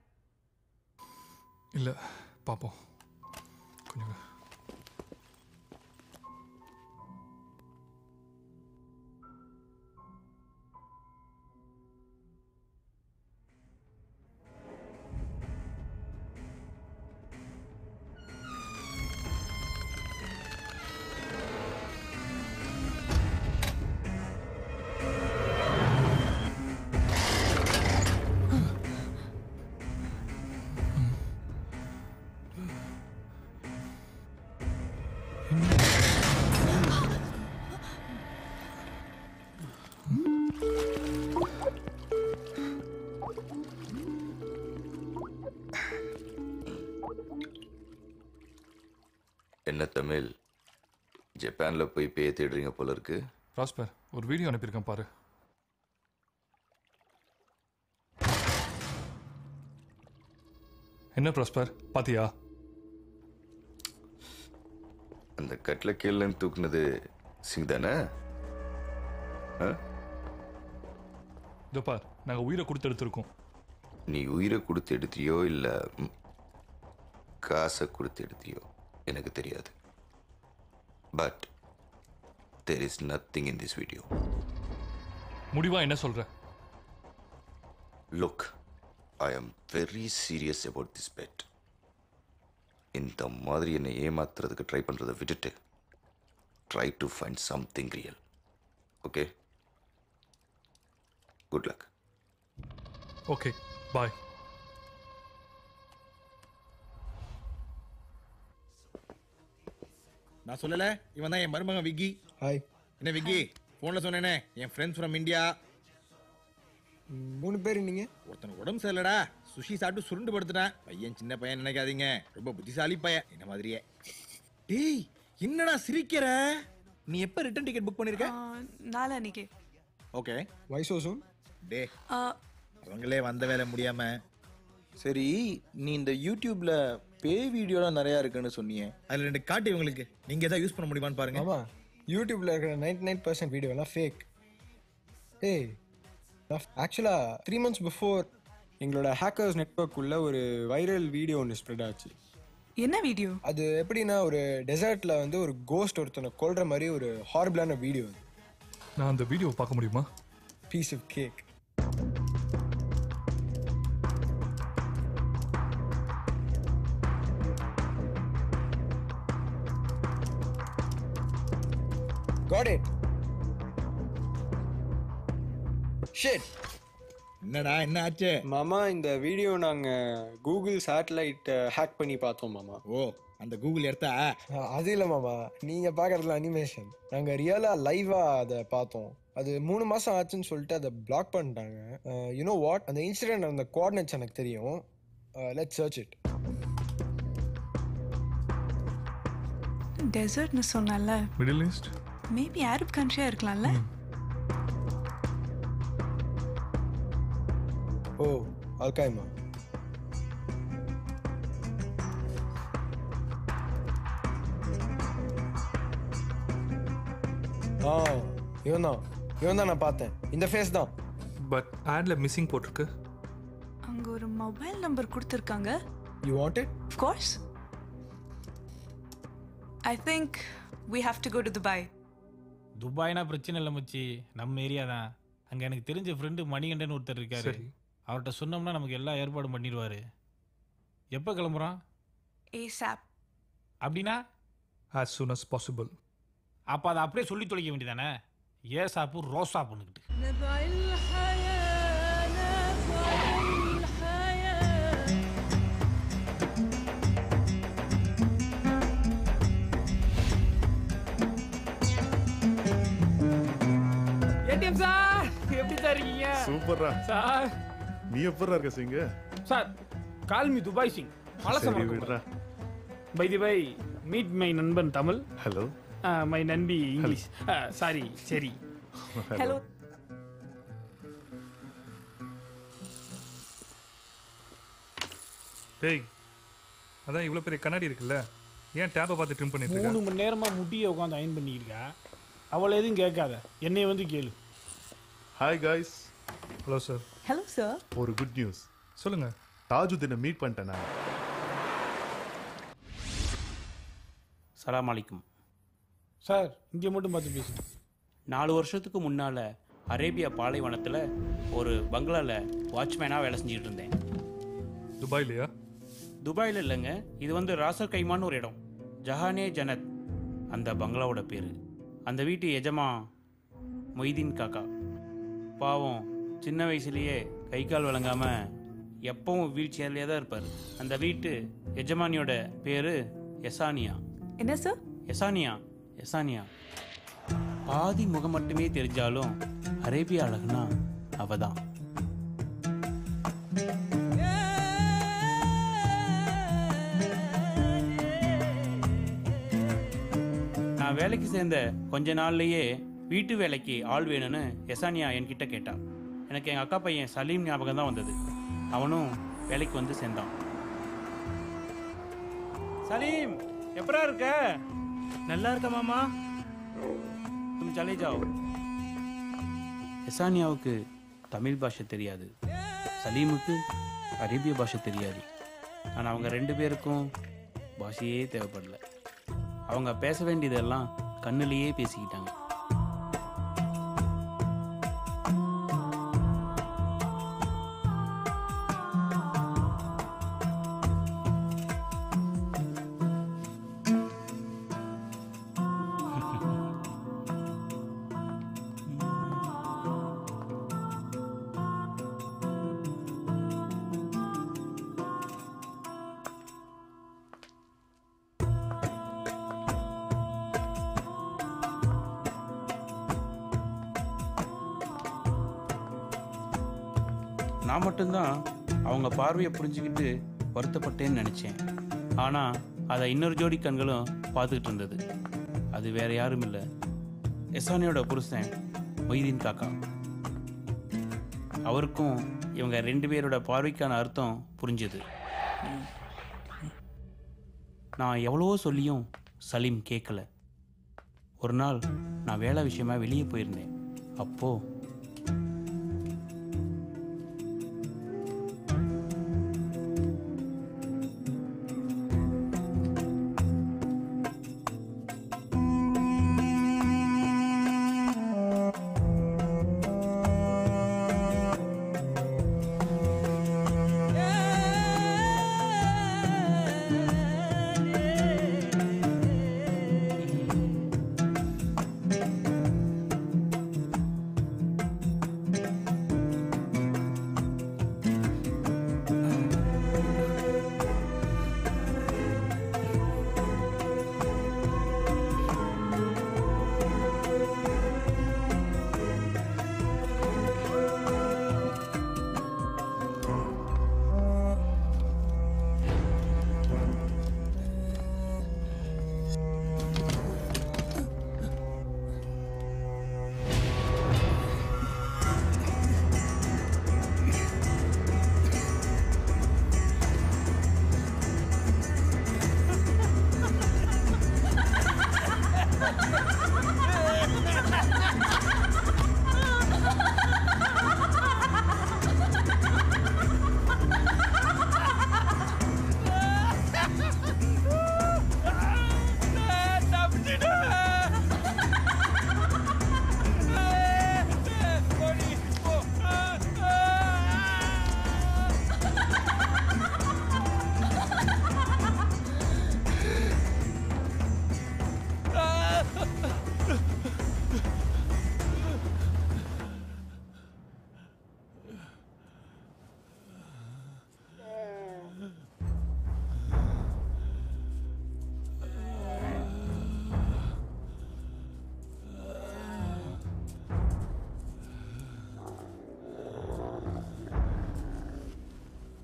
இல்ல பாப்போம் கொஞ்சம் இரு. என்ன தமிழ் ஜப்பான்ல போய் பேய தேடுறீங்க போல இருக்கு ப்ராஸ்பர் ஒரு வீடியோ அனுப்பியிருக்கேன் பாரு என்ன ப்ராஸ்பர் பாத்தியா அந்த கட்டில் கீழே தூக்குனது சிங் தானே ஆ? இதோ பார் நாங்க உயிரை கொடுத்து எடுத்திருக்கோம் நீ உயிரை கொடுத்து எடுத்தியோ இல்ல ம், காசை கொடுத்து எடுத்தியோ எனக்கு தெரியாது but there is nothing in this video முடிவா என்ன சொல்ற look I am very serious about this bet இந்த மாதிரி என்னை ஏமாத்துறதுக்கு ட்ரை பண்றதை விட்டுட்டு try to find something real okay good luck okay bye நான் சொல்லல இவன் தான் என் மருமகன் விக்கி ஹாய் என்ன விக்கி ஃபோனில் சொன்னேனே என் ஃப்ரெண்ட்ஸ் ஃப்ரம் இந்தியா மூணு பேர் நீங்க ஒருத்தன் உடம்பு சரியில்லடா சுஷி சாப்பிட்டு சுருண்டு படுத்துட்டான் பையன் சின்ன பையன் நினைக்காதீங்க ரொம்ப புத்திசாலி பையன் என்ன மாதிரியே டேய் என்னடா சிரிக்கிற நீ எப்போ ரிட்டர்ன் டிக்கெட் புக் பண்ணிருக்க நாளானிக்கு ஓகே வயசோசும் டே ஆ, அவங்களே வந்த வேலை முடியாம சரி நீ இந்த யூடியூப்ல பேய் வீடியோலாம் நிறைய இருக்குன்னு சொன்னியே அதுல ரெண்டு காட்டு இவங்களுக்கு நீங்க ஏதாவது யூஸ் பண்ண முடியுமான்னு பாருங்க ஆமா யூடியூப்ல இருக்கிற நைன்டி நைன் பர்சன்ட் வீடியோலாம் ஃபேக் ஏய் ஆக்சுவலாக த்ரீ மந்த்ஸ் பிஃபோர் எங்களோட ஹேக்கர்ஸ் நெட்ஒர்க் உள்ள ஒரு வைரல் வீடியோ ஒன்று ஸ்ப்ரெட் ஆச்சு என்ன வீடியோ அது எப்படின்னா ஒரு டெசர்ட்ல வந்து ஒரு கோஸ்ட் ஒருத்தனை கொல்ற மாதிரி ஒரு ஹார்பிளான வீடியோ நான் அந்த வீடியோ பார்க்க முடியுமா piece of cake Got it. Shit. என்னடா என்ன ஆச்சு மாமா இந்த வீடியோ நாங்க கூகுள் சேட்டலைட் ஹேக் பண்ணி பார்த்தோம் மாமா ஓ அந்த கூகுள் எடுத்தா அது இல்ல மாமா நீங்க பாக்குறதுல அனிமேஷன் நாங்க ரியலா லைவா அதை பார்த்தோம் அது மூணு மாசம் ஆச்சுன்னு சொல்லிட்டு அதை பிளாக் பண்ணிட்டாங்க யூனோ வாட் அந்த இன்சிடென்ட் அந்த கோஆர்டினேட்ஸ் எனக்கு தெரியும் லெட் சர்ச் இட் டெசர்ட்னு சொன்னல மிடில் ஈஸ்ட் மேபி அரப் கண்ட்ரியா இருக்கலாம்ல ஓ அல்காய்மா ஆ இவன் தான் இவன் தான் நான் பார்த்தேன் இந்த ஃபேஸ் தான் பட் ஆட்ல மிஸ்ஸிங் போட்டிருக்கு அங்க ஒரு மொபைல் நம்பர் கொடுத்துருக்காங்க you want it Of course. I think we have to go to Dubai. துபாய்னா பிரச்சனை இல்லை மச்சி நம்ம ஏரியா தான் அங்கே எனக்கு தெரிஞ்ச ஃப்ரெண்டு மணிகண்டன் ஒருத்தர் இருக்காரு சரி. அவர்கிட்ட சொன்னோம்னா நமக்கு எல்லா ஏற்பாடும் பண்ணிடுவாரு எப்போ கிளம்புறோம் ASAP. அப்படின்னா as soon as possible அப்போ அதை அப்படியே சொல்லி தொலைக்க வேண்டியதானே ஏ சாப்பு ரோசா பண்ணுக்கிட்டு نبع الحياة نبع الحياة ஏடிஎம் சார் எப்படி சார் இருக்கீங்க சூப்பர்ரா சார் நீ எப்படா இருக்க சிங்க சார் கால் மீ துபாய் சிங் சரி விடுறா by the by meet my நண்பன் தமிழ் ஹலோ மை நண்பி இங்கிலீஷ் சாரி சரி ஹலோ டேய் அதான் இவ்வளோ பெரிய கண்ணாடி இருக்குல்ல ஏன் டேப்பை பார்த்து ட்ரிம் பண்ணிட்டு மூணு இருக்க மணி நேரமா முட்டியை உட்காந்து அயன் பண்ணியிருக்கா அவளை எதுவும் கேட்காத என்னைய வந்து கேளு hi guys hello sir hello sir ஒரு குட் நியூஸ் சொல்லுங்க தாஜுதீனை மீட் பண்ணிட்டேன் நான் சலாம் அலைக்கும் சார் இங்கே மட்டும் பார்த்து பேசுங்க நாலு வருஷத்துக்கு முன்னால் அரேபியா பாலைவனத்தில் ஒரு பங்களாவில் வாட்ச்மேனாக வேலை செஞ்சுட்டு இருந்தேன் துபாய்லையா துபாயில் இல்லைங்க இது வந்து ராசர் கைமான்னு ஒரு இடம் ஜஹானே ஜனத் அந்த பங்களாவோட பேர் அந்த வீட்டு எஜமா மொய்தீன் காக்கா பாவம் சின்ன வயசுலேயே கை கால் விளங்காமல் எப்பவும் வீல் சேர்லேயே தான் இருப்பார் அந்த வீட்டு எஜமானியோட பேர் எசானியா என்ன சார் எசானியா எசானியா பாதி முகம் மட்டுமே தெரிஞ்சாலும் அரேபியா அழகுனா அவ தான் நான் வேலைக்கு சேர்ந்த கொஞ்ச நாள்லயே வீட்டு வேலைக்கு ஆள் வேணும்னு எசானியா என்கிட்ட கேட்டா எனக்கு எங்கள் அக்கா பையன் சலீம் ஞாபகம் தான் வந்தது அவனும் வேலைக்கு வந்து சேர்ந்தான் சலீம் எப்பரா இருக்க நல்லா இருக்க மாமா तुम चले जाओ எசானியாவுக்கு தமிழ் பாஷை தெரியாது சலீமுக்கு அரேபிய பாஷை தெரியாது ஆனால் அவங்க ரெண்டு பேருக்கும் பாஷையே தேவைப்படல அவங்க பேச வேண்டியதெல்லாம் கண்ணுலேயே பேசிக்கிட்டாங்க நான் மட்டும்தான் அவங்க பார்வையை புரிஞ்சுக்கிட்டு வருத்தப்பட்டேன்னு நினச்சேன் ஆனால் அதை இன்னொரு ஜோடி கண்களும் பார்த்துக்கிட்டு இருந்தது அது வேற யாரும் இல்லை எசானியோட புருஷன் மொய்தீன் காக்கா அவருக்கும் இவங்க ரெண்டு பேரோட பார்வைக்கான அர்த்தம் புரிஞ்சுது நான் எவ்வளவோ சொல்லியும் சலீம் கேட்கல ஒரு நாள் நான் வேலை விஷயமா வெளியே போயிருந்தேன் அப்போது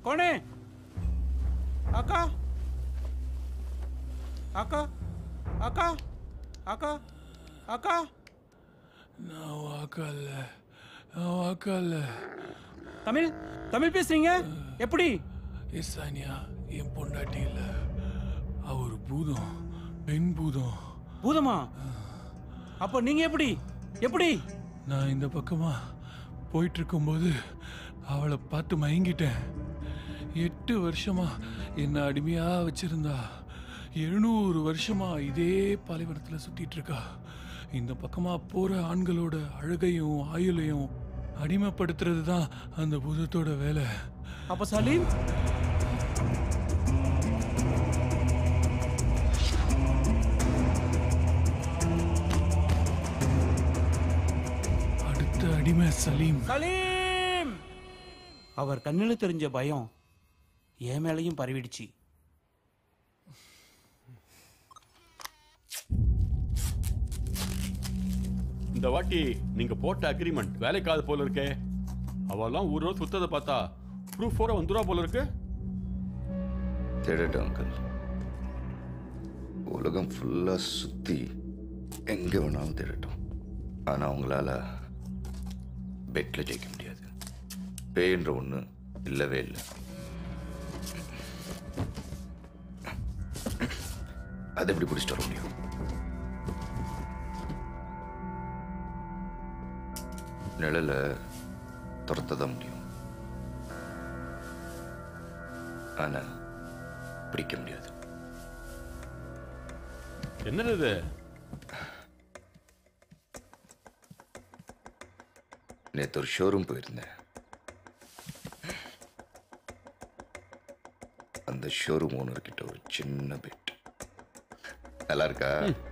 கோனே அக்கா அக்கா அக்கா அக்கா அக்கா நான் வாக்கல்ல நான் வாக்கல்ல தமிழ் தமிழ் பேசுறீங்க எப்படி எஸ் சானியா என் பொண்டாட்டி இல்ல அவ ஒரு பூதம் பெண் பூதம் பூதமா அப்போ நீங்க எப்படி எப்படி நான் இந்த பக்கமா போயிட்டு இருக்கும்போது அவளை பார்த்து மயங்கிட்டேன் எட்டு வருஷமா என்ன அடிமையா வச்சிருந்தா எழுநூறு வருஷமா இதே பாலைவனத்தில் சுத்திட்டு இருக்கா இந்த பக்கமா போற ஆண்களோட அழகையும் ஆயுளையும் அடிமைப்படுத்துறது தான் அந்த பூதத்தோட வேலை அப்ப சலீம் அடுத்த அடிமை சலீம் சலீம் அவர் கண்ணில் தெரிஞ்ச பயம் என் மேலையும் பரவிடுச்சு இந்த வாட்டி நீங்க போட்ட அக்ரிமெண்ட் வேலைக்காது போல இருக்கே அவெல்லாம் ஒரு நாள் சுத்ததை பார்த்தா ப்ரூஃபோட வந்துருவா போல இருக்கு தேடட்டும் அங்கிள் உலகம் ஃபுல்லாக சுற்றி எங்கே வேணாலும் தேடட்டும் ஆனால் அவங்களால பெட்டில் ஜெயிக்க முடியாது பேன்ற ஒன்று இல்லவே இல்லை அதை எப்படி பிடிச்சிட்டு வர முடியும் நிழலை துரத்த தான் முடியும் ஆனால் பிடிக்க முடியாது என்னது இது நேற்று ஒரு ஷோரூம் போயிருந்தேன் அந்த ஷோரூம் ஓனர் கிட்ட ஒரு சின்ன பெட் நல்லா இருக்கா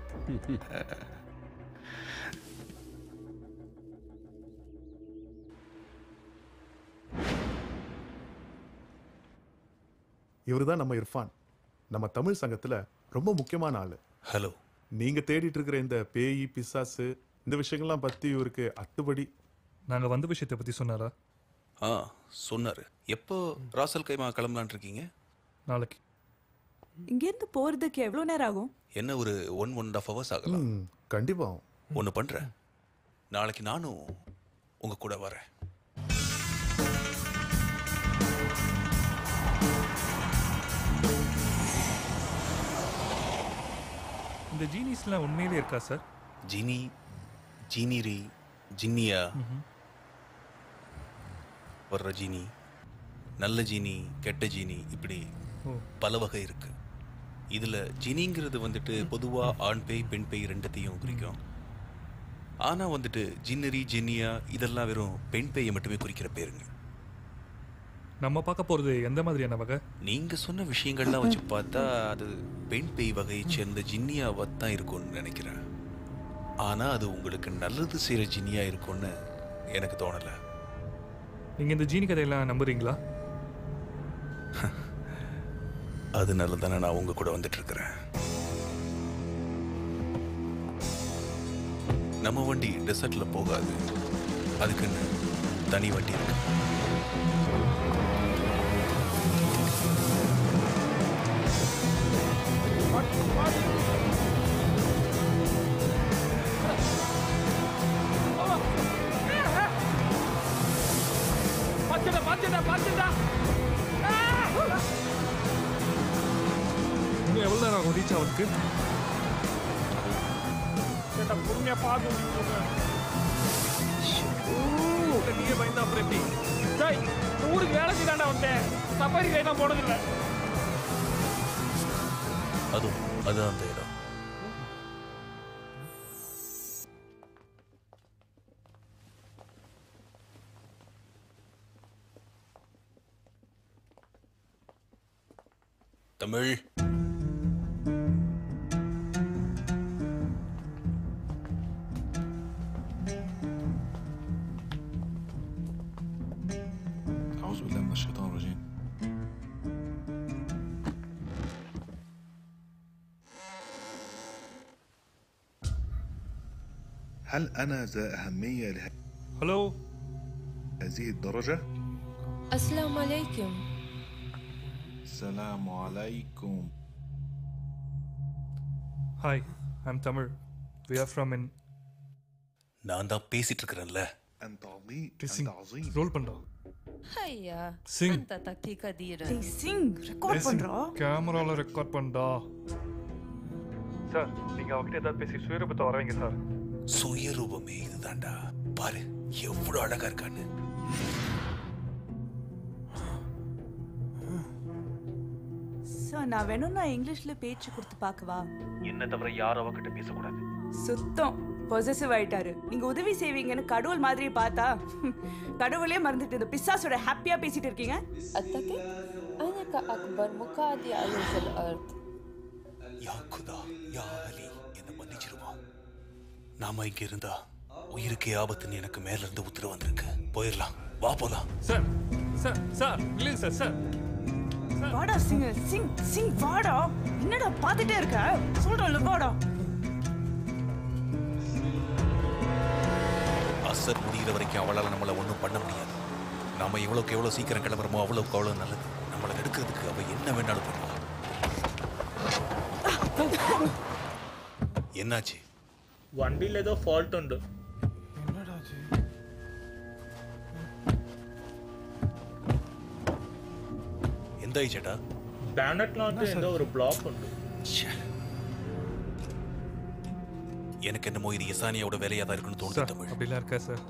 இவர் தான் நம்ம இர்ஃபான் நம்ம தமிழ் சங்கத்துல ரொம்ப முக்கியமான ஆளு ஹலோ நீங்க தேடிட்டு இருக்கிற இந்த பேய் பிசாசு இந்த விஷயங்கள்லாம் பத்தி இவருக்கு அத்துபடி நாங்க வந்த விஷயத்தை பத்தி சொன்னாரா ஆ சொன்னார் எப்போ ராசல் கைமா கிளம்பலான் இருக்கீங்க நாளைக்கு இங்கேருந்து போறதுக்கு எவ்வளோ நேரம் ஆகும் என்ன ஒரு one one and half hours ஆகலாம் ம், கண்டிப்பா ஒன்று பண்ணுறேன் நாளைக்கு நானும் உங்கள் கூட வரேன் இந்த ஜீனிஸ்லாம் உண்மையிலே இருக்கா சார் ஜினி ஜீனிரி ஜின்னியா வர்ற ஜீனி நல்ல ஜீனி கெட்ட ஜீனி இப்படி ஓ. பல வகை இருக்கு இதுல ஜினிங்கிறது வந்துட்டு பொதுவா ஆண் பேய் பெண் பேய் ரெண்டத்தையும் குறிக்கும் ஆனா வந்துட்டு ஜின்னரி ஜென்னியா இதெல்லாம் வெறும் பெண் பேயை மட்டுமே குறிக்கிற பேருங்க நம்ம பார்க்க போறது எந்த மாதிரியான வகை நீங்க சொன்ன விஷயங்கள்லாம் வச்சு பார்த்தா அது பெண் பேய் வகையை சேர்ந்த ஜின்னியாவா தான் இருக்கும்னு நினைக்கிறேன் ஆனா அது உங்களுக்கு நல்லது செய்யற ஜின்னியா இருக்கும்னு எனக்கு தோணல நீங்க இந்த ஜீனி கதையெல்லாம் நம்புறீங்களா அதனால தானே நான் உங்க கூட வந்துட்டு இருக்கிறேன் நம்ம வண்டி டெசர்ட்ல போகாது அதுக்குன்னு தனி வண்டி இருக்கு பாத்துடா பாத்துடா பாத்துடா இன்னும் எவ்வளவு நேரம் ஆகும் ரீச் ஆகிறதுக்கு சேட்டா பொறுமையா பார்த்து நீயே பயந்தா அப்புறம் எப்படி டேய் ஊருக்கு வேலை செய்தாண்டா வந்தேன் சஃபாரி ரைட் தான் போனதில்லை அதுவும் அதுதான் அந்த இடம் Tamil أعوذ بالله من الشيطان الرجيم هل أنا ذا أهمية لهذه هلو الدرجة؟ Assalamu alaikum. السلام عليكم hi I'm Tamil we are from in நான் தான் பேசிட்டு இருக்கிறேன்ல أنت عظيم Sing. أنت عظيم ரோல் பண்ணுறோம் هيا Sing. أنت تكتي كثيرا டேய் சிங் ரெக்கார்ட் பண்றோம் கேமராவில் ரெக்கார்ட் பண்ணா சார் நீங்கள் அவகிட்ட ஏதாவது பேசி சுயரூபத்தை வரவங்க சார் சுயரூபமே இதுதான்டா பாரு எவ்வளவு அழகா இருக்கான்னு சார் நான் வேணும்னா இங்கிலீஷ்ல பேச்சு கொடுத்து பார்க்கவா என்ன தவிர யாரும் அவகிட்ட பேசக்கூடாது சுத்தம் பொசசிவ் ஆயிட்டாரு நீங்க உதவி செய்வீங்கன்னு கடவுள் மாதிரி பார்த்தா கடவுளே மறந்துட்டு இந்த பிசாசோட ஹாப்பியா பேசிட்டு இருக்கீங்க أتكي أنا كأكبر مقاضي على وجه الأرض யா குதா யா அலி என்ன மன்னிச்சிருமா நாம இங்க இருந்தா உயிருக்கே ஆபத்துன்னு எனக்கு மேல இருந்து உத்தரவு வந்திருக்கு போயிடலாம் வா போலாம் சார் சார் சார் இல்லை சார் சார் வாடா சிங் சிங் சிங் வாடா என்னடா பார்த்துட்டே இருக்க சொல்றேன்ல வாடா அசர் முடிகிற வரைக்கும் அவளால நம்மள ஒண்ணும் பண்ண முடியாது நாம எவ்வளவுக்கு எவ்வளவு சீக்கிரம் கிளம்புறோமோ அவ்வளவுக்கு அவ்வளவு நல்லது நம்மளை எடுக்கிறதுக்கு அவ என்ன வேணாலும் பண்ணுவா என்னாச்சு വണ്ടിയിൽ ഏതോ ഫോൾട്ട് ഉണ്ട് എന്തായി ചേട്ടാ ബാനറ്റിനകത്ത് എന്തോ ഒരു ബ്ലോക്ക് ഉണ്ട് எனக்கு என்னமோ இது எசானியாவோட வேலையா தான் இருக்குன்னு தோணுது சார் தமிழ் அப்படிலாம் இருக்கா சார்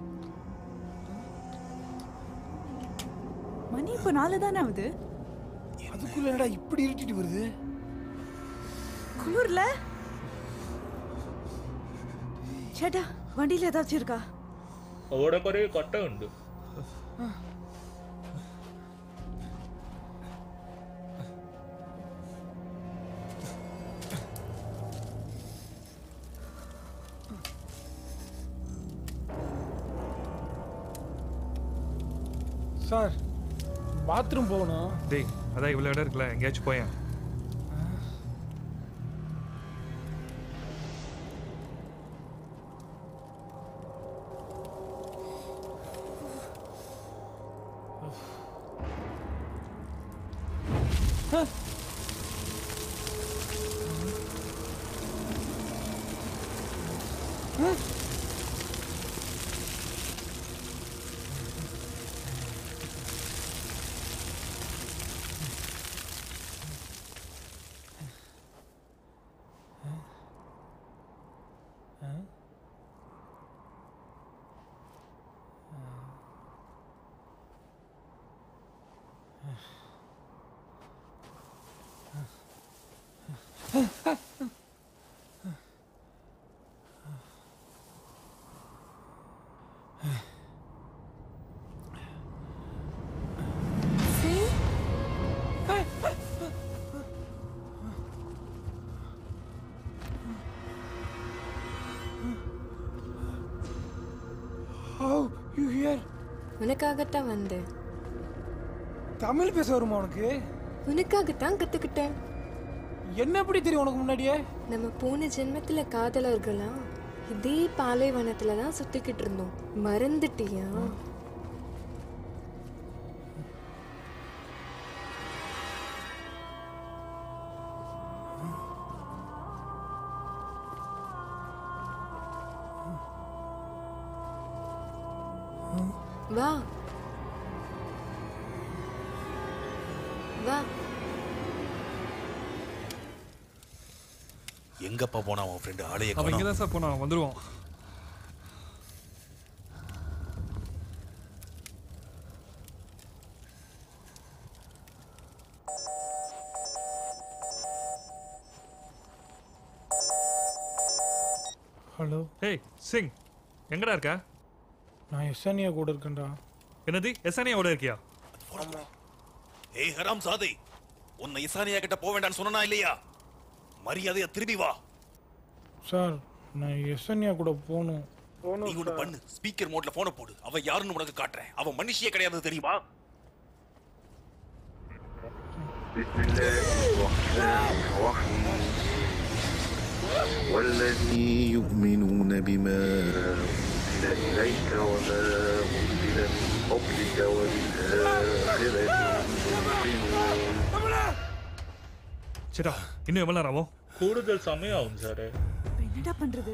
மணி இப்போ நாலு தானே ஆகுது அதுக்குள்ள என்னடா இப்படி இருட்டிட்டு வருது குளிர்ல சேட்டா வண்டியில ஏதாச்சும் இருக்கா അവിടെ കുറെ കൊട്ട ഉണ്ട് சார் பாத்ரூம் போகணும் டேய் அதான் இவ்வளோ இடம் இருக்குல்ல எங்கேயாச்சும் போயேன் ஹவ் யூ ஹியர் உனக்காகத்தான் வந்தேன் தமிழ் பேச வருமா உனக்கு உனக்காகத்தான் கத்துக்கிட்டேன் என்ன எப்படி தெரியும் உனக்கு முன்னாடியே நம்ம போன ஜென்மத்துல காதலர்களா இதே பாலைவனத்துல தான் சுத்திக்கிட்டு இருந்தோம் மறந்துட்டியா வா வா எங்கப்பா போனா அவன் ஃப்ரெண்டு ஆளைய அவன் இங்கே காணோம் தான் சார் போனான் வந்துடுவான் ஹலோ ஏய் சிங் எங்கடா இருக்க நான் எஸ்என்ஏ கூட இருக்கேன்டா என்னது எஸ்என்ஏவோட இருக்கியா ஏய் ஹராம் சாதி உன்னை இசானியா கிட்ட போக வேண்டாம்னு சொன்னா இல்லையா மரியாதையா திரும்பி வா சார் நான் எஸ்என்ஏ கூட போகணும் நீ ஒண்ணு பண்ணு ஸ்பீக்கர் மோட்ல போன போடு அவ யாருன்னு உனக்கு காட்டுறேன் அவ மனுஷியே கிடையாது தெரியுமா بسم الله الرحمن الرحيم والذي يؤمنون بما أنزل إليك وما أنزل من قبلك وبالآخرة هم يوقنون சரிடா இன்னும் எவ்வளோ நேரம் ஆகும் கூடுதல் சமயம் ஆகும் சார் இப்ப என்னடா பண்றது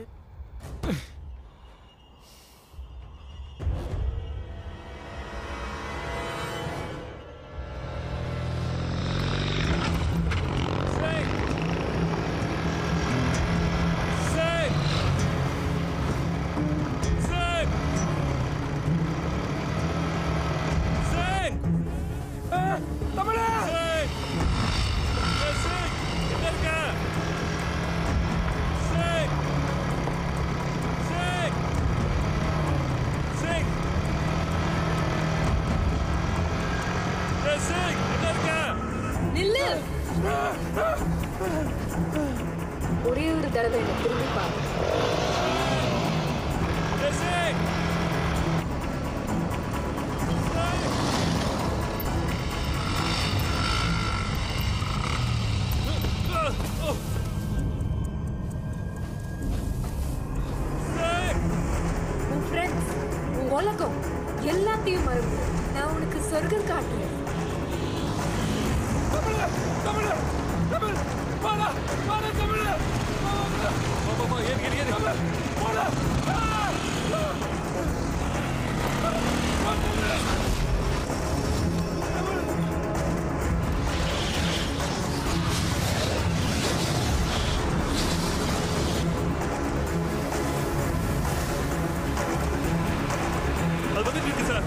நில்லு ஒரே ஒரு தடவை என்ன திரும்பி பாரு உன் ஃப்ரெண்ட்ஸ் உன் உலகம் எல்லாத்தையும் மறந்து நான் உனக்கு சொர்க்கம் காட்டுறேன் அது வந்துட்டு இருக்கு சார்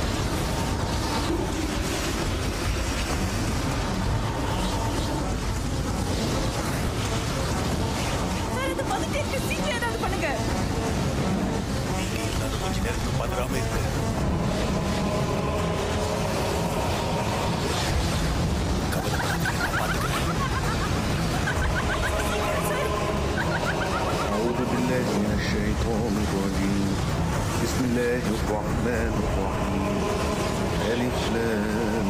சார் இது வந்துட்டு இருக்கு சீக்கிரம் ஏதாவது பண்ணுங்க கொஞ்ச நேரத்துக்கு பதறாம இருக்கு أعوذ بالله من الشيطان الرجيم بسم الله الرحمن الرحيم ألف لام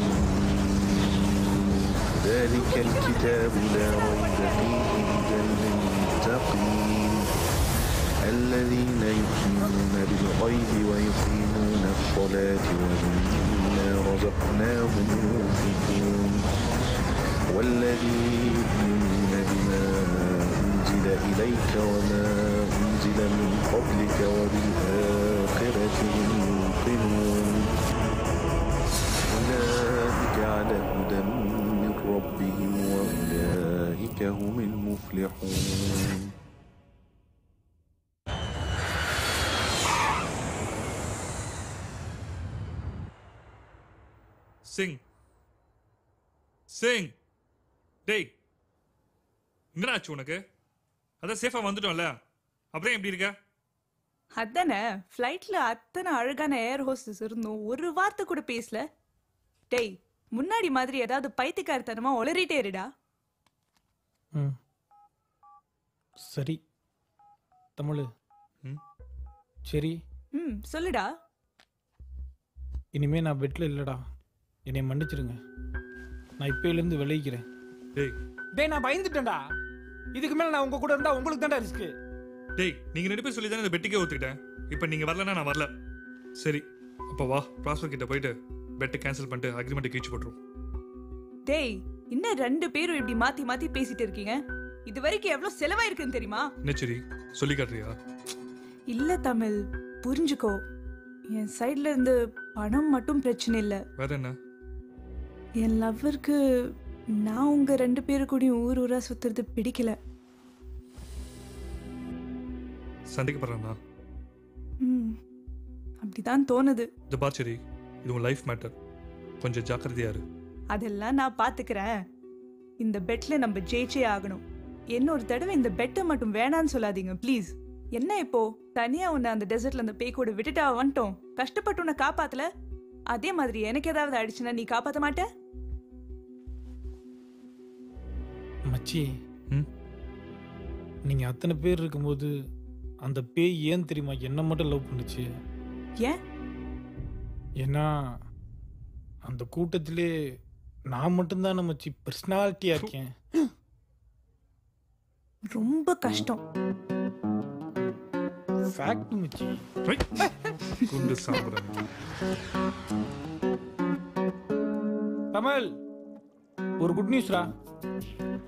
ميم. ذلك الكتاب لا ريب فيه هدى للمتقين الذين يؤمنون بالغيب ويقيمون الصلاة ومما رزقناهم ينفقون والذين يؤمنون بما أنزل إليك وما أنزل من قبلك وبالآخرة هم يوقنون أولئك على هدى من ربهم وأولئك هم المفلحون சிங் சிங் டேய் என்னடா ஆச்சு உனக்கு அதான் சேஃபாக வந்துட்டோம்ல அப்புறம் எப்படி இருக்க அதானே ஃப்ளைட்ல அத்தனை அழகான ஏர் ஹோஸ்டஸ் இருந்தும் ஒரு வார்த்தை கூட பேசல டேய் முன்னாடி மாதிரி ஏதாவது பைத்தியக்காரத்தனமா உளறிட்டே இருடா ம் சரி தமிழ் சரி ம் சொல்லுடா இனிமே நான் பெட்டில் இல்லைடா என்னை மன்னிச்சிடுங்க நான் இப்பயிலேருந்து விளைவிக்கிறேன் டேய் டேய் நான் பயந்துட்டேன்டா இதுக்கு மேலே நான் உங்க கூட இருந்தா உங்களுக்கு தான்டா ரிஸ்க்கு டேய் நீங்கள் ரெண்டு பேர் சொல்லி தானே இந்த பெட்டுக்கே ஒத்துக்கிட்டேன் இப்போ நீங்கள் வரலன்னா நான் வரல சரி அப்போ வா ப்ராஸ்பர் கிட்ட போயிட்டு பெட்டை கேன்சல் பண்ணிட்டு அக்ரிமெண்ட்டை கீழ்ச்சி போட்டுருவோம் டேய் இன்னும் ரெண்டு பேரும் இப்படி மாத்தி மாத்தி பேசிட்டு இருக்கீங்க இது வரைக்கும் எவ்வளவு செலவாயிருக்குன்னு தெரியுமா என்ன சரி சொல்லி காட்டுறியா இல்ல தமிழ் புரிஞ்சுக்கோ என் சைடுல இருந்து பணம் மட்டும் பிரச்சனை இல்ல வேற என்ன என் லவ்வருக்கு நான் உங்க ரெண்டு பேரு கூடயும் ஊர் ஊரா சுத்துறது பிடிக்கல சந்தேகப்படுறானா ம் அப்படிதான் தோணுது இந்த பாச்சரி இது உன் லைஃப் மேட்டர் கொஞ்சம் ஜாக்கிரதையா இரு அதெல்லாம் நான் பாத்துக்கிறேன் இந்த பெட்ல நம்ம ஜெயிச்சே ஆகணும் இன்னொரு தடவை இந்த பெட்டை மட்டும் வேணான்னு சொல்லாதீங்க ப்ளீஸ் என்ன இப்போ தனியா உன்னை அந்த டெசர்ட்ல அந்த பேய் கூட விட்டுட்டா வந்துட்டோம் கஷ்டப்பட்டு உன்னை காப்பாத்தல அதே மாதிரி எனக்கு ஏதாவது ஆயிடுச்சுன்னா நீ காப்பாத்த மாட்ட மச்சி நீங்க அத்தனை பேர் இருக்கும்போது அந்த பேய் ஏன் தெரியுமா என்ன மட்டும் லவ் பண்ணுச்சு ஏன் ஏன்னா அந்த கூட்டத்திலே நான் மட்டும்தான் மச்சி பர்சனாலிட்டியா இருக்கேன் ரொம்ப கஷ்டம் ஃபேக்ட் மச்சி குண்டு சாப்பிட்றேன் கமல் ஒரு குட் நியூஸ்ரா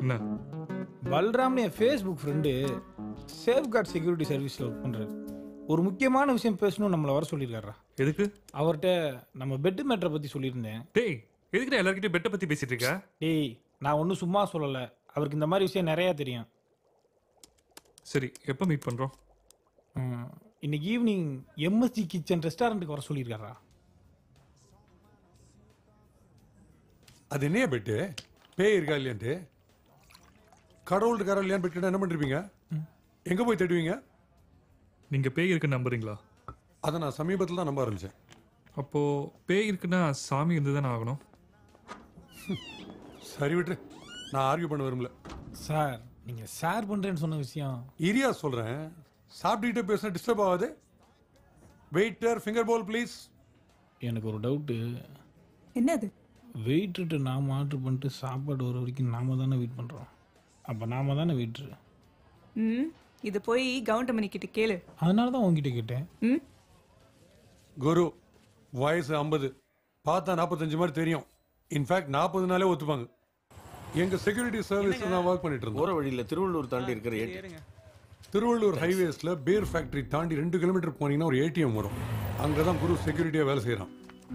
என்ன பல்ராம்னு என் ஃபேஸ்புக் ஃப்ரெண்டு சேஃப்கார்ட் செக்யூரிட்டி சர்வீஸில் ஒர்க் பண்ணுறாரு ஒரு முக்கியமான விஷயம் பேசணும் நம்மளை வர சொல்லியிருக்காரா எதுக்கு அவர்கிட்ட நம்ம பெட்டு மேட்டரை பற்றி சொல்லியிருந்தேன் டேய் எதுக்குடா எல்லார்கிட்டயும் பெட்டை பத்தி பேசிட்டு இருக்க டேய் நான் ஒன்றும் சும்மா சொல்லலை அவருக்கு இந்த மாதிரி விஷயம் நிறையா தெரியும் சரி எப்போ மீட் பண்றோம் ம், இன்னைக்கு ஈவினிங் எம்எஸ்ஜி கிச்சன் ரெஸ்டாரண்ட்டுக்கு வர சொல்லியிருக்காரா அது என்னையா பெட்டு பேய் இருக்கா இல்லையான்ட்டு கடவுள் இருக்காரா இல்லையான்னு பெட்டு என்ன பண்ணிருப்பீங்க எங்க போய் தேடுவீங்க நீங்க பேய் இருக்குன்னு நம்புறீங்களா அதை நான் சமீபத்தில் தான் நம்ப ஆரம்பிச்சேன் அப்போ பேய் இருக்குன்னா சாமி இருந்து தானே ஆகணும் சரி விட்டு நான் ஆர்கியூ பண்ண விரும்பல சார் நீங்கள் ஷேர் பண்ணுறேன்னு சொன்ன விஷயம் இரியா சொல்கிறேன் சாப்பிட்டுக்கிட்டே பேசினா டிஸ்டர்ப் ஆகாது வெயிட்டர் ஃபிங்கர் பால் ப்ளீஸ் எனக்கு ஒரு டவுட்டு என்னது வெயிட்ருட்டு நாம் ஆர்டர் பண்ணிட்டு சாப்பாடு வர வரைக்கும் நாம தானே வெயிட் பண்ணுறோம் அப்போ நாம தானே வெயிட்ரு ம் இது போய் கவுண்டமணி கிட்ட கேளு அதனால தான் உங்ககிட்ட கேட்டேன் ம் குரு வயசு ஐம்பது பார்த்தா நாற்பத்தஞ்சு மாதிரி தெரியும் இன்ஃபேக்ட் நாற்பது நாளே ஒத்துப்பாங்க எங்க செக்யூரிட்டி சர்வீஸ் நான் ஒர்க் பண்ணிட்டு இருந்தோம் போற வழியில திருவள்ளூர் தாண்டி இருக்கிற ஏடி திருவள்ளூர் ஹைவேஸ்ல பேர் ஃபேக்டரி தாண்டி ரெண்டு கிலோமீட்டர் போனீங்கன்னா ஒரு ஏடிஎம் வரும் அங்கே தான் குரு செக்யூரிட்டியா வேலை செய்கிறான்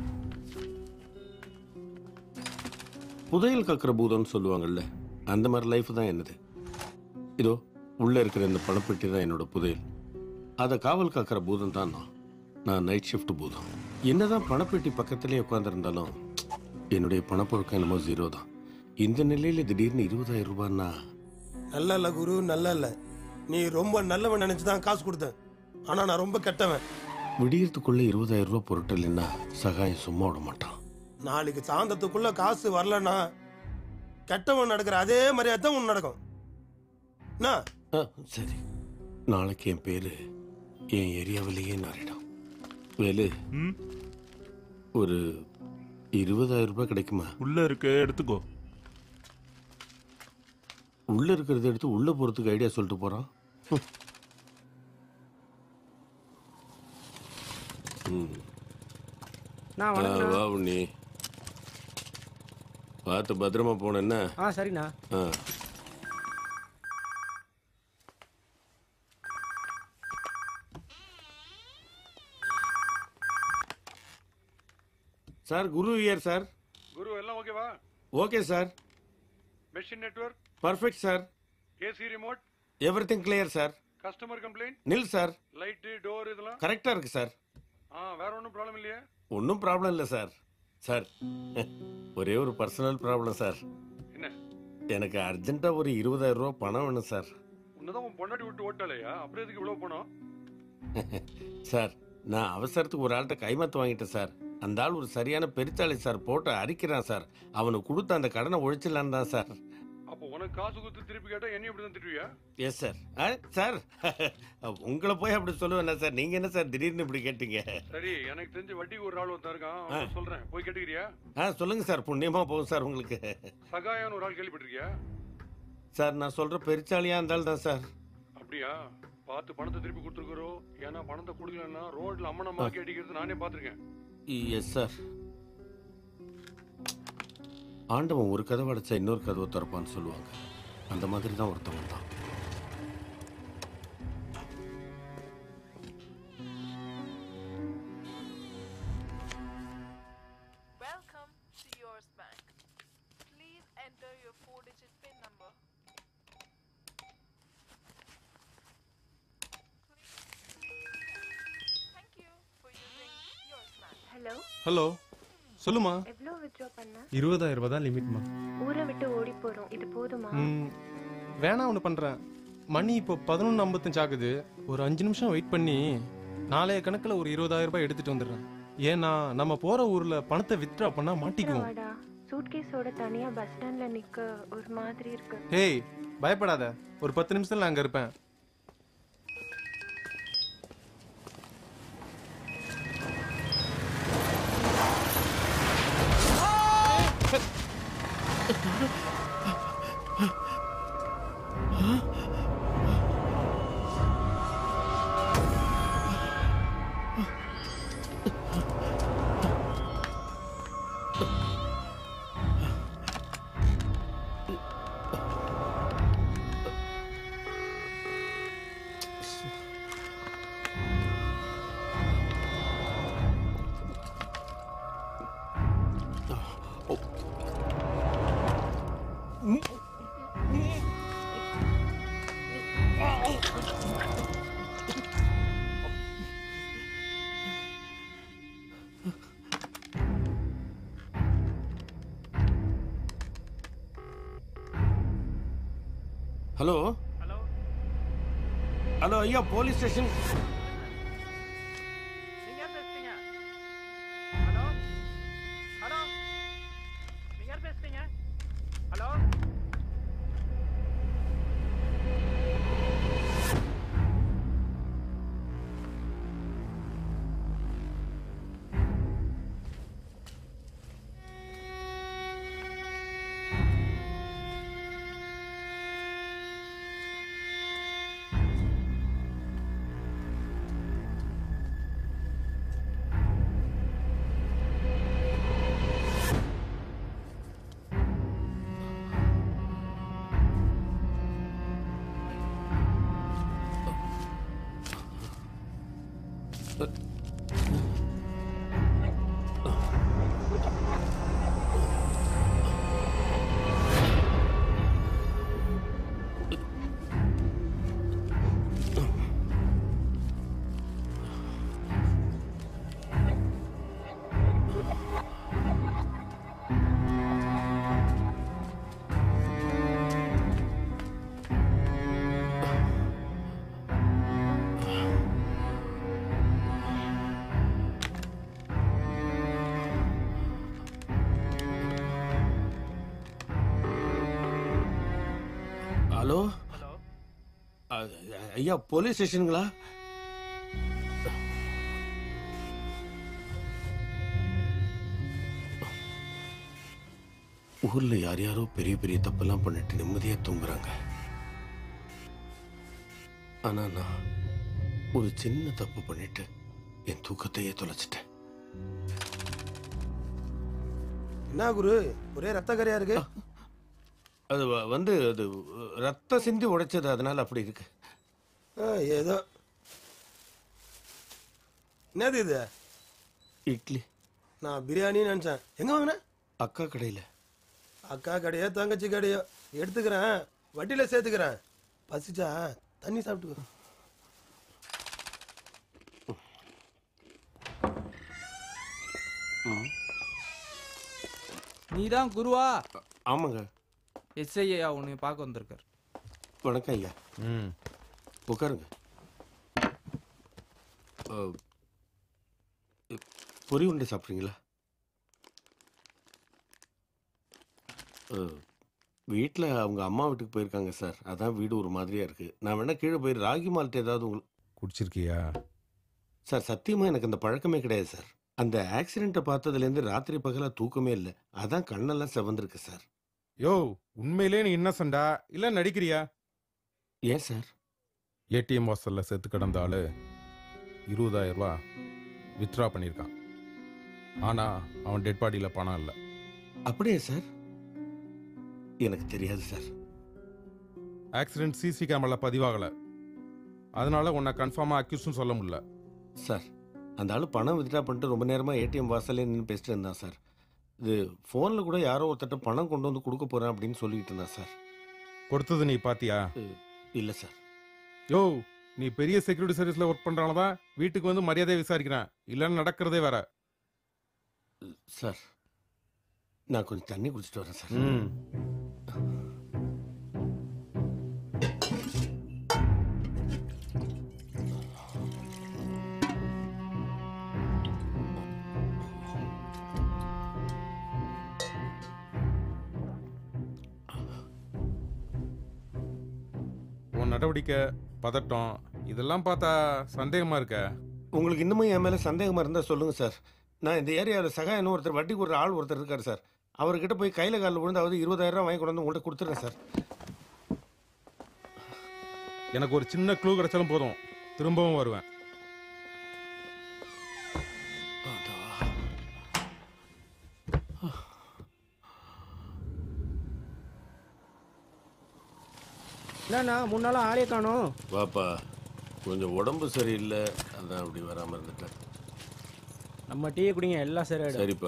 புதையல் கக்கிற பூதம்னு சொல்லுவாங்கல்ல அந்த மாதிரி லைஃப் தான் என்னது இதோ உள்ள இருக்கிற இந்த பணப்பெட்டி தான் என்னோட புதையல் அதை காவல் காக்கிற பூதம் தான் நான் நான் நைட் ஷிஃப்ட் பூதம் என்னதான் பணப்பெட்டி பக்கத்திலே உட்காந்துருந்தாலும் என்னுடைய பணப்புழக்கம் என்னமோ ஜீரோ தான் இந்த நிலையில திடீர்னு இருபதாயிரம் ரூபான்னா நல்ல இல்ல குரு நல்ல இல்ல நீ ரொம்ப நல்லவன் நினைச்சு தான் காசு கொடுத்தேன் ஆனா நான் ரொம்ப கெட்டவன் விடியறதுக்குள்ள இருபதாயிரம் ரூபாய் பொருட்டலைன்னா சகாயம் சும்மா விட மாட்டான் நாளைக்கு சாயந்தரத்துக்குள்ள காசு வரலன்னா கெட்டவன் நடக்கிற அதே மாதிரியா தான் உன் நடக்கும் என்ன ஆ, சரி நாளைக்கு என் பேரு என் ஏரியாவிலேயே நாரிடும் வேலு ஒரு இருபதாயிரம் ரூபாய் கிடைக்குமா உள்ள இருக்கு எடுத்துக்கோ உள்ள இருக்கிறத எடுத்து உள்ள போறதுக்கு ஐடியா சொல்லிட்டு போறான் ஹம். ம். நான் ஆ, வணக்கம்ண்ணா. வா உண்ணி பார்த்து பத்திரமா போனேன்னா ஆ சரிண்ணா ஆ சார் குரு இயர் சார் குரு எல்லாம் ஓகேவா okay sir machine network perfect sir AC remote everything clear sir customer complaint nil sir light door இதெல்லாம் கரெக்டாக இருக்கு சார் ஆ வேற ஒன்றும் ப்ராப்ளம் இல்லையா ஒன்றும் ப்ராப்ளம் இல்லை சார் சார் ஒரே ஒரு பர்சனல் ப்ராப்ளம் சார் என்ன எனக்கு அர்ஜென்ட்டாக ஒரு இருபதாயிரம் ரூபா பணம் வேணும் சார் உன்னதான் உன் பொண்டாட்டி விட்டு ஓட்டலையா அப்புறம் எதுக்கு இவ்வளோ போனோம் சார் நான் அவசரத்துக்கு ஒரு ஆள்கிட்ட கைமாத்து வாங்கிட்டேன் சார் அந்த ஆள் ஒரு சரியான பெருச்சாளி சார் போட்டு அரிக்கிறான் சார் அவனுக்கு கொடுத்த அந்த கடனை ஒழிச்சிடலான்னு தான் சார் அப்போ உனக்கு காசு கொடுத்து திருப்பி கேட்டா என்னையும் இப்படி தான் திட்டுவியா எஸ் சார் ஆ சார் உங்களை போய் அப்படி சொல்லுவேன் சார் நீங்கள் என்ன சார் திடீர்னு இப்படி கேட்டீங்க சரி எனக்கு தெரிஞ்ச வட்டிக்கு ஒரு ஆள் ஒருத்தன் இருக்கான் ஆ. அவன் சொல்றேன் போய் கேட்டுக்கிறியா ஆ சொல்லுங்கள் சார் புண்ணியமாக போகும் சார் உங்களுக்கு சகாயான்னு ஒரு ஆள் கேள்விப்பட்டிருக்கியா சார் நான் சொல்கிற பெருச்சாளியாக இருந்தாலும் தான் சார் அப்படியா பார்த்து பணத்தை திருப்பி கொடுத்துருக்குறோம் ஏன்னா பணத்தை கொடுக்கலன்னா ரோட்ல அம்மனமாக்கி அடிக்கிறது நானே பார்த்துருக்கேன் எஸ் சார் ஆண்டவன் ஒரு கதவை அடைச்சா இன்னொரு கதவை திறப்பான்னு சொல்லுவாங்க அந்த மாதிரி தான் ஒருத்தவன் தான் Welcome to yours bank. Please enter your four-digit PIN number. Thank you for using yours bank. Hello hello சொல்லுமா எவ்வளோ வித்ட்ரா பண்ண இருபதாயிரம் ரூபாய் தான் லிமிட்மா ஊரை விட்டு ஓடி போறோம் இது போதுமா ம் வேணா ஒன்று பண்ணுறேன் மணி இப்போ பதினொன்று ஐம்பத்தஞ்சு ஆகுது ஒரு அஞ்சு நிமிஷம் வெயிட் பண்ணி நாளைய கணக்கில் ஒரு இருபதாயிரம் ரூபாய் எடுத்துட்டு வந்துடுறேன் ஏன்னா நம்ம போகிற ஊரில் பணத்தை வித்ட்ரா பண்ணால் மாட்டிக்குவோம் வாடா சூட்கேஸோட தனியா பஸ் ஸ்டாண்ட்ல நிக்க ஒரு மாதிரி இருக்கு ஹேய் பயப்படாத ஒரு பத்து நிமிஷத்தில் நான் அங்கே இருப்பேன் ஹலோ ஹலோ ஐயா போலீஸ் ஸ்டேஷன் நீங்க யார் பேசுறீங்க ஹலோ ஹலோ நீங்க யார் பேசுறீங்க ஹலோ ஹலோ அ- ஐயா போலீஸ் ஸ்டேஷனுங்களா ஊர்ல யார் யாரோ பெரிய பெரிய தப்பெல்லாம் பண்ணிட்டு நிம்மதியா தூங்குறாங்க ஆனா நான் ஒரு சின்ன தப்பு பண்ணிட்டு என் தூக்கத்தையே தொலைச்சிட்டேன் என்ன குரு ஒரே ரத்த கரையா இருக்கு அது வ- வந்து அது ரத்த சிந்தி உடைச்சது அதனால அப்படி இருக்கு ஆ, ஏதோ என்னது இது இட்லி நான் பிரியாணின்னு நினைச்சேன் எங்க வாங்கின அக்கா கடையில அக்கா கடையோ தங்கச்சி கடையோ எடுத்துக்கிறேன் வட்டியில சேர்த்துக்கிறேன் பசிச்சா தண்ணி சாப்பிட்டுக்கோ நீதான் குருவா ஆமாங்க எஸ்ஐயா உன்னை பார்க்க வந்திருக்கார் வணக்கம் ஐயா ம் உட்காருங்க அஹ், பொரி உருண்டை சாப்பிட்றீங்களா வீட்டில் அவங்க அம்மா வீட்டுக்கு போயிருக்காங்க சார் அதான் வீடு ஒரு மாதிரியா இருக்கு நான் வேணா கீழே போய் ராகி மால்ட் ஏதாவது உங்களுக்கு குடிச்சிருக்கியா சார் சத்தியமா எனக்கு அந்த பழக்கமே கிடையாது சார் அந்த ஆக்சிடென்ட்டை பார்த்ததுலேருந்து ராத்திரி பகலா தூக்கமே இல்லை அதான் கண்ணெல்லாம் செவந்திருக்கு சார் யோ உண்மையிலே நீ இன்னசென்டா இல்ல நடிக்கிறியா ஏன் சார் ஏடிஎம் வாசல்ல செத்து கிடந்த ஆளு இருபதாயிரம் ரூபாய் வித்ட்ரா பண்ணியிருக்கான் ஆனா அவன் டெட் பாடியில பணம் இல்லை அப்படியே சார் எனக்கு தெரியாது சார் ஆக்சிடென்ட் சிசி கேமரால பதிவாகல அதனால உன்னை கன்ஃபார்மா அக்யூஸ்னு சொல்ல முடியல சார் அந்த ஆளு பணம் வித்ட்ரா பண்ணிட்டு ரொம்ப நேரமாக ஏடிஎம் வாசல்லே நின்று பேசிட்டு இருந்தான் சார் இது ஃபோனில் கூட யாரோ ஒருத்தட்ட பணம் கொண்டு வந்து கொடுக்க போகிறேன் அப்படின்னு சொல்லிட்டு இருந்தான் சார் கொடுத்தது நீ பாத்தியா இல்லை சார் யோ நீ பெரிய செக்யூரிட்டி சர்வீஸ்ல ஒர்க் பண்றனால தான் வீட்டுக்கு வந்து மரியாதை விசாரிக்கிறேன் இல்லைன்னு நடக்கிறதே வேற சார் நான் கொஞ்சம் தண்ணி குடிச்சிட்டு வரேன் சார் ம் உன் நடவடிக்கை பதட்டம் இதெல்லாம் பார்த்தா சந்தேகமா இருக்க உங்களுக்கு இன்னமும் என் மேலே சந்தேகமாக இருந்தால் சொல்லுங்கள் சார் நான் இந்த ஏரியாவில் சகாயன்னு ஒருத்தர் வட்டிக்கு ஒரு ஆள் ஒருத்தர் இருக்கார் சார் அவர்கிட்ட போய் கையில் காலில் விழுந்தாவது இருபதாயிரம் ரூபாய் வாங்கி கொண்டு வந்து உங்கள்கிட்ட கொடுத்துறேன் சார் எனக்கு ஒரு சின்ன க்ளூ கிடைச்சாலும் போதும் திரும்பவும் வருவேன் என்னண்ணா முன்னாலாம் ஆளே காணோம் வாப்பா கொஞ்சம் உடம்பு சரியில்லை அதான் அப்படி வராமல் இருந்துட்டேன் நம்ம டீ குடிங்க எல்லாம் சரியாயிடும் சரிப்பா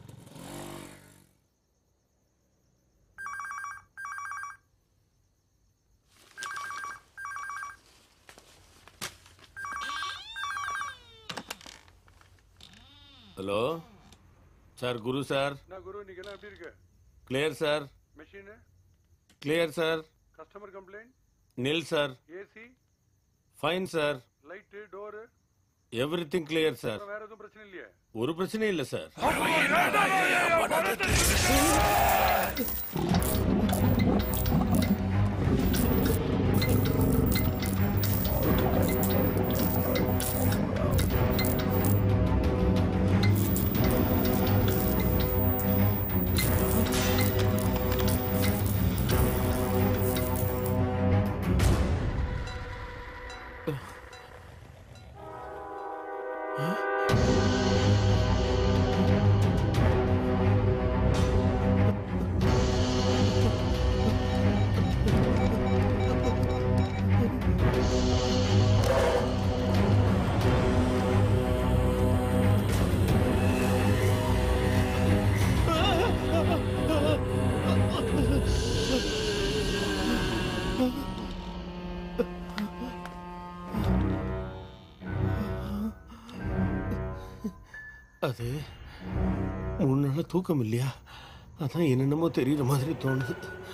ஹலோ சார் குரு சார் நான் குரு இன்னைக்கு எல்லாம் எப்படி இருக்கு clear sir machine clear sir customer complaint nil sir AC fine sir light door everything clear sir வேற எதுவும் பிரச்சனை இல்லையே ஒரு பிரச்சனையும் இல்லை சார் அது மூணு நாளா தூக்கம் இல்லையா அதான் என்னென்னமோ தெரியுற மாதிரி தோணுது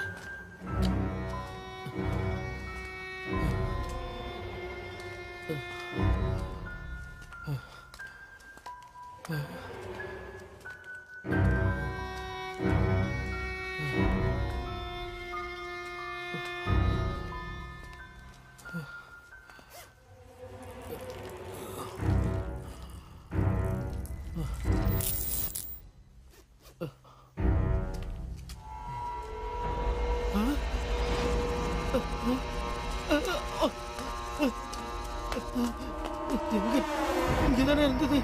எங்க இங்கதானே இருந்தது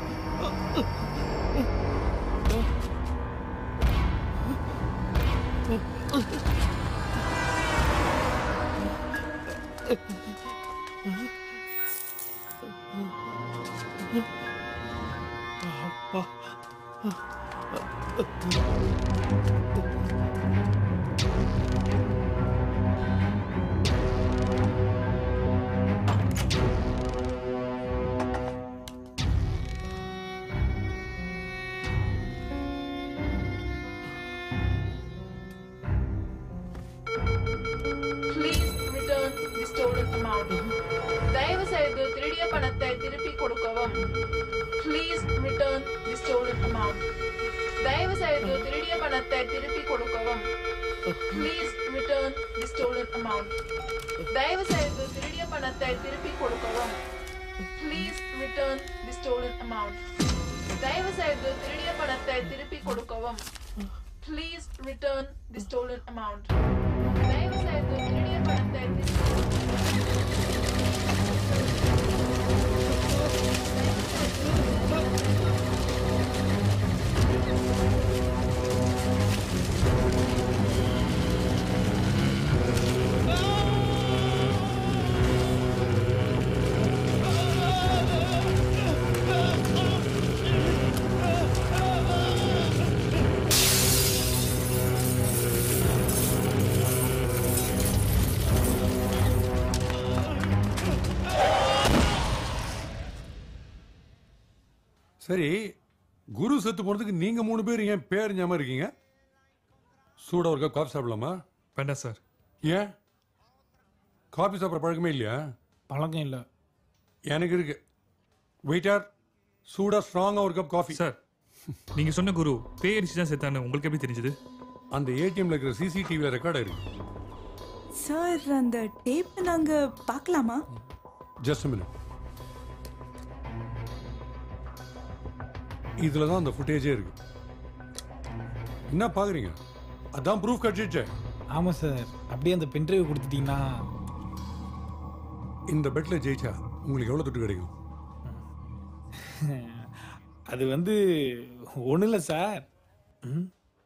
Please return the stolen amount. தயவு செய்து திருடிய பணத்தை திருப்பி கொடுக்கவும் Please return the stolen amount. தயவு செய்து திருடிய பணத்தை திருப்பி கொடுக்கவும் Please return the stolen amount. தயவு செய்து திருடிய பணத்தை திருப்பி கொடுக்கவும் Please return the stolen amount. தயவு செய்து திருடிய பணத்தை திருப்பி கொடுக்கவும் Please return the stolen amount. தயவு செய்து திருடிய பணத்தை திருப்பி சரி குரு செத்து போனதுக்கு நீங்க மூணு பேர் ஏன் பேர் ஞாபகம் இருக்கீங்க சூடா ஒரு கப் காஃபி சாப்பிடலாமா வேண்டாம் சார் ஏன் காஃபி சாப்பிட்ற பழக்கமே இல்லையா பழக்கம் இல்லை எனக்கு இருக்கு வெயிட்டர் சூடா ஸ்ட்ராங்கா ஒரு கப் காஃபி சார் நீங்க சொன்ன குரு பேய் அடிச்சு தான் செத்தான்னு உங்களுக்கு எப்படி தெரிஞ்சது அந்த ஏடிஎம்ல இருக்கிற சிசிடிவியில் ரெக்கார்ட் இருக்கு சார் அந்த டேப் நாங்க பார்க்கலாமா ஜஸ்ட் மினிட் இதுல தான் அந்த ஃபுட்டேஜே இருக்கு என்ன பாக்குறீங்க அதான் ப்ரூஃப் கட்சிச்சே ஆமாம் சார் அப்படியே அந்த பென்ட்ரைவ் கொடுத்துட்டீங்கன்னா இந்த பெட்ல ஜெயிச்சா உங்களுக்கு எவ்வளவு துட்டு கிடைக்கும் அது வந்து ஒன்றும் இல்லை சார் ம்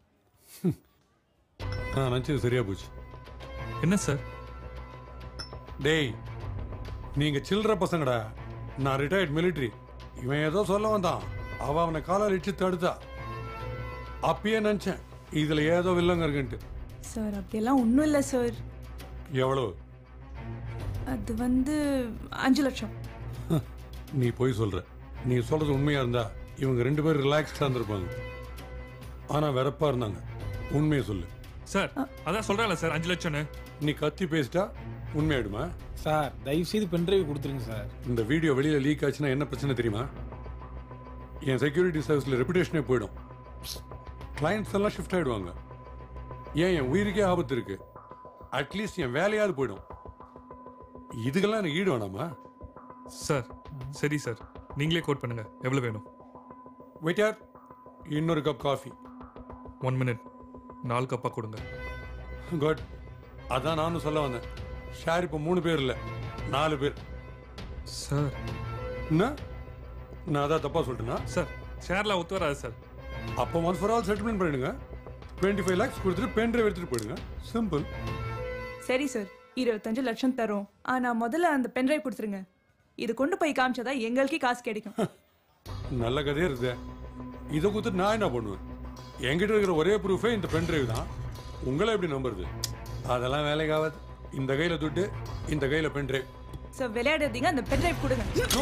நான் நினச்சது சரியா போச்சு என்ன சார் டேய் நீங்க சில்லற பசங்கடா நான் ரிட்டையர்ட் மிலிட்டரி இவன் ஏதோ சொல்ல வந்தான் அவ அவனை காலால் இடிச்சு தடுத்தா அப்பயே நினைச்சேன் இதுல ஏதோ வில்லங்க இருக்குன்ட்டு சார் அப்படியெல்லாம் ஒன்றும் இல்லை சார் எவ்வளவு அது வந்து அஞ்சு லட்சம் நீ போய் சொல்ற நீ சொல்றது உண்மையா இருந்தா இவங்க ரெண்டு பேரும் ரிலாக்ஸ்டா இருந்திருப்பாங்க ஆனா வெறப்பா இருந்தாங்க உண்மையை சொல்லு சார் அதான் சொல்றேன்ல சார் அஞ்சு லட்சம்னு நீ கத்தி பேசிட்டா உண்மையாயிடுமா சார் தயவு செய்து பென்ட்ரைவ் கொடுத்துருங்க சார் இந்த வீடியோ வெளியில லீக் ஆச்சுன்னா என்ன பிரச்சனை தெரியுமா என் செக்யூரிட்டி சர்வீஸ்ல ரெப்புடேஷனே போயிடும் கிளைண்ட்ஸ் எல்லாம் ஷிஃப்ட் ஆயிடுவாங்க ஏன் என் உயிருக்கே ஆபத்து இருக்கு அட்லீஸ்ட் என் வேலையாவது போயிடும் இதுக்கெல்லாம் எனக்கு ஈடு வேணாமா சார் சரி சார் நீங்களே கோட் பண்ணுங்க எவ்வளோ வேணும் வெயிட்டர் இன்னொரு கப் காஃபி ஒன் மினிட் நாலு கப்பாக கொடுங்க குட் அதான் நானும் சொல்ல வந்தேன் ஷேர் இப்போ மூணு பேர் இல்லை நாலு பேர் சார் என்ன நான் அதான் தப்பா சொல்லிட்டேனா சார் ஷேர்லாம் ஒத்து வராது சார் அப்போ ஒன்ஸ் ஃபார் ஆல் செட்டில்மெண்ட் பண்ணிடுங்க டுவெண்ட்டி ஃபைவ் லேக்ஸ் கொடுத்துட்டு பென் டிரைவ் எடுத்துட்டு போயிடுங்க சிம்பிள் சரி சார் இருபத்தஞ்சு லட்சம் தரோம் ஆனா முதல்ல அந்த பென்ட்ரைவ் கொடுத்துருங்க இது கொண்டு போய் காமிச்சதா எங்களுக்கே காசு கிடைக்கும் நல்ல கதையே இருக்குது இதை கொடுத்துட்டு நான் என்ன பண்ணுவேன் என்கிட்ட இருக்கிற ஒரே ப்ரூஃபே இந்த பென் டிரைவ் தான் உங்களை எப்படி நம்புறது அதெல்லாம் வேலைக்கு ஆகாது இந்த கையில் துட்டு இந்த கையில் பென் டிரைவ் சார் விளையாடாதீங்க அந்த பென்ட்ரைவ் கொடுங்க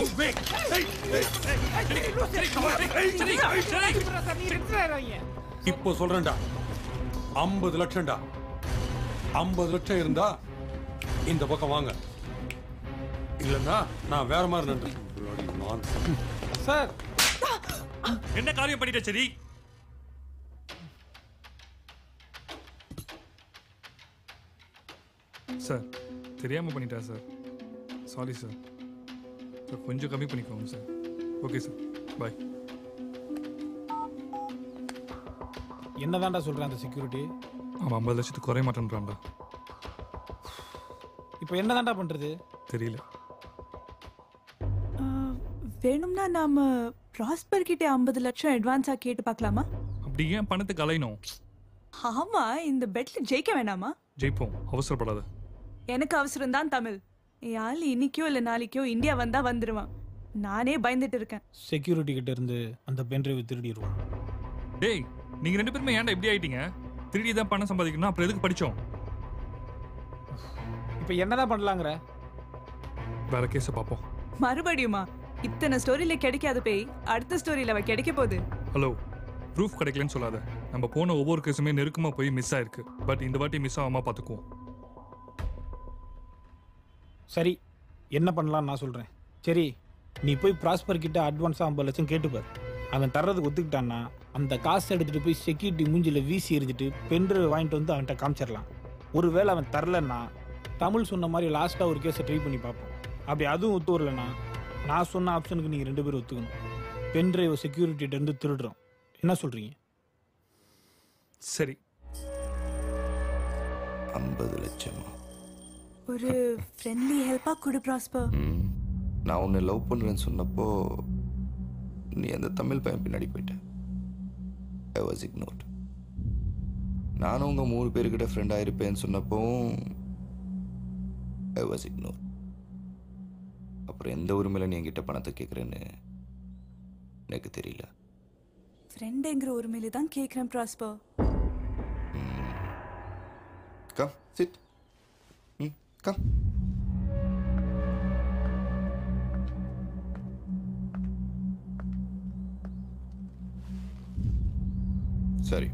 இப்போ சொல்றேன்டா ஐம்பது லட்சம்டா ஐம்பது லட்சம் இருந்தா இந்த பக்கம் வாங்க இல்லைன்னா நான் வேற மாதிரி நின்றேன் சார் என்ன காரியம் பண்ணிட்ட சரி சார் தெரியாம பண்ணிட்டேன் சார் சாரி சார் சார் கொஞ்சம் கம்மி பண்ணிக்கோங்க சார் ஓகே சார் பாய் என்னதான்டா சொல்றேன் அந்த செக்யூரிட்டி அவன் ஐம்பது லட்சத்துக்கு குறைய மாட்டேன்றான்டா இப்போ என்னதான்டா பண்றது தெரியல ஆஹ், வேணும்னா நாம ப்ராஸ்பர் கிட்ட ஐம்பது லட்சம் அட்வான்ஸா கேட்டு பார்க்கலாமா அப்படி ஏன் பணத்துக்கு அலையணும் ஆமா இந்த பெட்ல ஜெயிக்க வேணாமா ஜெயிப்போம் அவசரப்படாத எனக்கு அவசரம் தான் தமிழ் என் ஆள் இன்னைக்கோ இல்ல நாளைக்கோ இந்தியா வந்தா வந்துருவான் நானே பயந்துட்டு இருக்கேன் செக்யூரிட்டி கிட்ட இருந்து அந்த பென்ட்ரைவ் திருடிடுவோம் டேய் நீங்க ரெண்டு பேருமே ஏன்டா இப்படி ஆயிட்டீங்க திருடி தான் பணம் சம்பாதிக்கணும் அப்புறம் எதுக்கு படிச்சோம் இப்போ என்னதான் பண்ணலாங்கிற வேற கேஸை பார்ப்போம் மறுபடியுமா இத்தனை ஸ்டோரியில கிடைக்காத பேய் அடுத்த ஸ்டோரியில அவ கிடைக்க போகுது ஹலோ ப்ரூஃப் கிடைக்கலன்னு சொல்லாத நம்ம போன ஒவ்வொரு கேஸுமே நெருக்கமா போய் மிஸ் ஆயிருக்கு பட் இந்த வாட்டி மிஸ் ஆகாம பார்த்துக்குவோம் சரி என்ன பண்ணலாம்னு நான் சொல்றேன் சரி நீ போய் ப்ராஸ்பர் கிட்ட அட்வான்ஸாக ஐம்பது லட்சம் கேட்டுப்பார் அவன் தர்றதுக்கு ஒத்துக்கிட்டான்னா அந்த காசை எடுத்துட்டு போய் செக்யூரிட்டி மூஞ்சில வீசி எறிஞ்சிட்டு பென்ட்ரைவ் வாங்கிட்டு வந்து அவன்கிட்ட காமிச்சிடலாம் ஒருவேளை அவன் தரலன்னா தமிழ் சொன்ன மாதிரி லாஸ்ட்டாக ஒரு கேஸை ட்ரை பண்ணி பார்ப்போம் அப்படி அதுவும் ஒத்து வரலன்னா நான் சொன்ன ஆப்ஷனுக்கு நீங்கள் ரெண்டு பேரும் ஒத்துக்கணும் பென்ட்ரைவ் செக்யூரிட்டிகிட்ட இருந்து திருடுறோம் என்ன சொல்கிறீங்க சரி ஐம்பது லட்சமா ஒரு ஃப்ரெண்ட்லி ஹெல்ப்பா கொடு ப்ராஸ்பர் ம். நான் உன்னை லவ் பண்ணுறேன்னு சொன்னப்போ நீ அந்த தமிழ் பையன் பின்னாடி போயிட்ட ஐ வாஸ் இக்னோர்ட் நானும் உங்கள் மூணு பேர்கிட்ட ஃப்ரெண்ட் ஆயிருப்பேன்னு சொன்னப்போவும் ஐ வாஸ் இக்னோர் அப்புறம் எந்த உரிமையில நீ என்கிட்ட பணத்தை கேட்குறேன்னு எனக்கு தெரியல ஃப்ரெண்டுங்கிற உரிமையில தான் கேட்குறேன் ப்ராஸ்பர் கம் சிட் ம் கம் சரி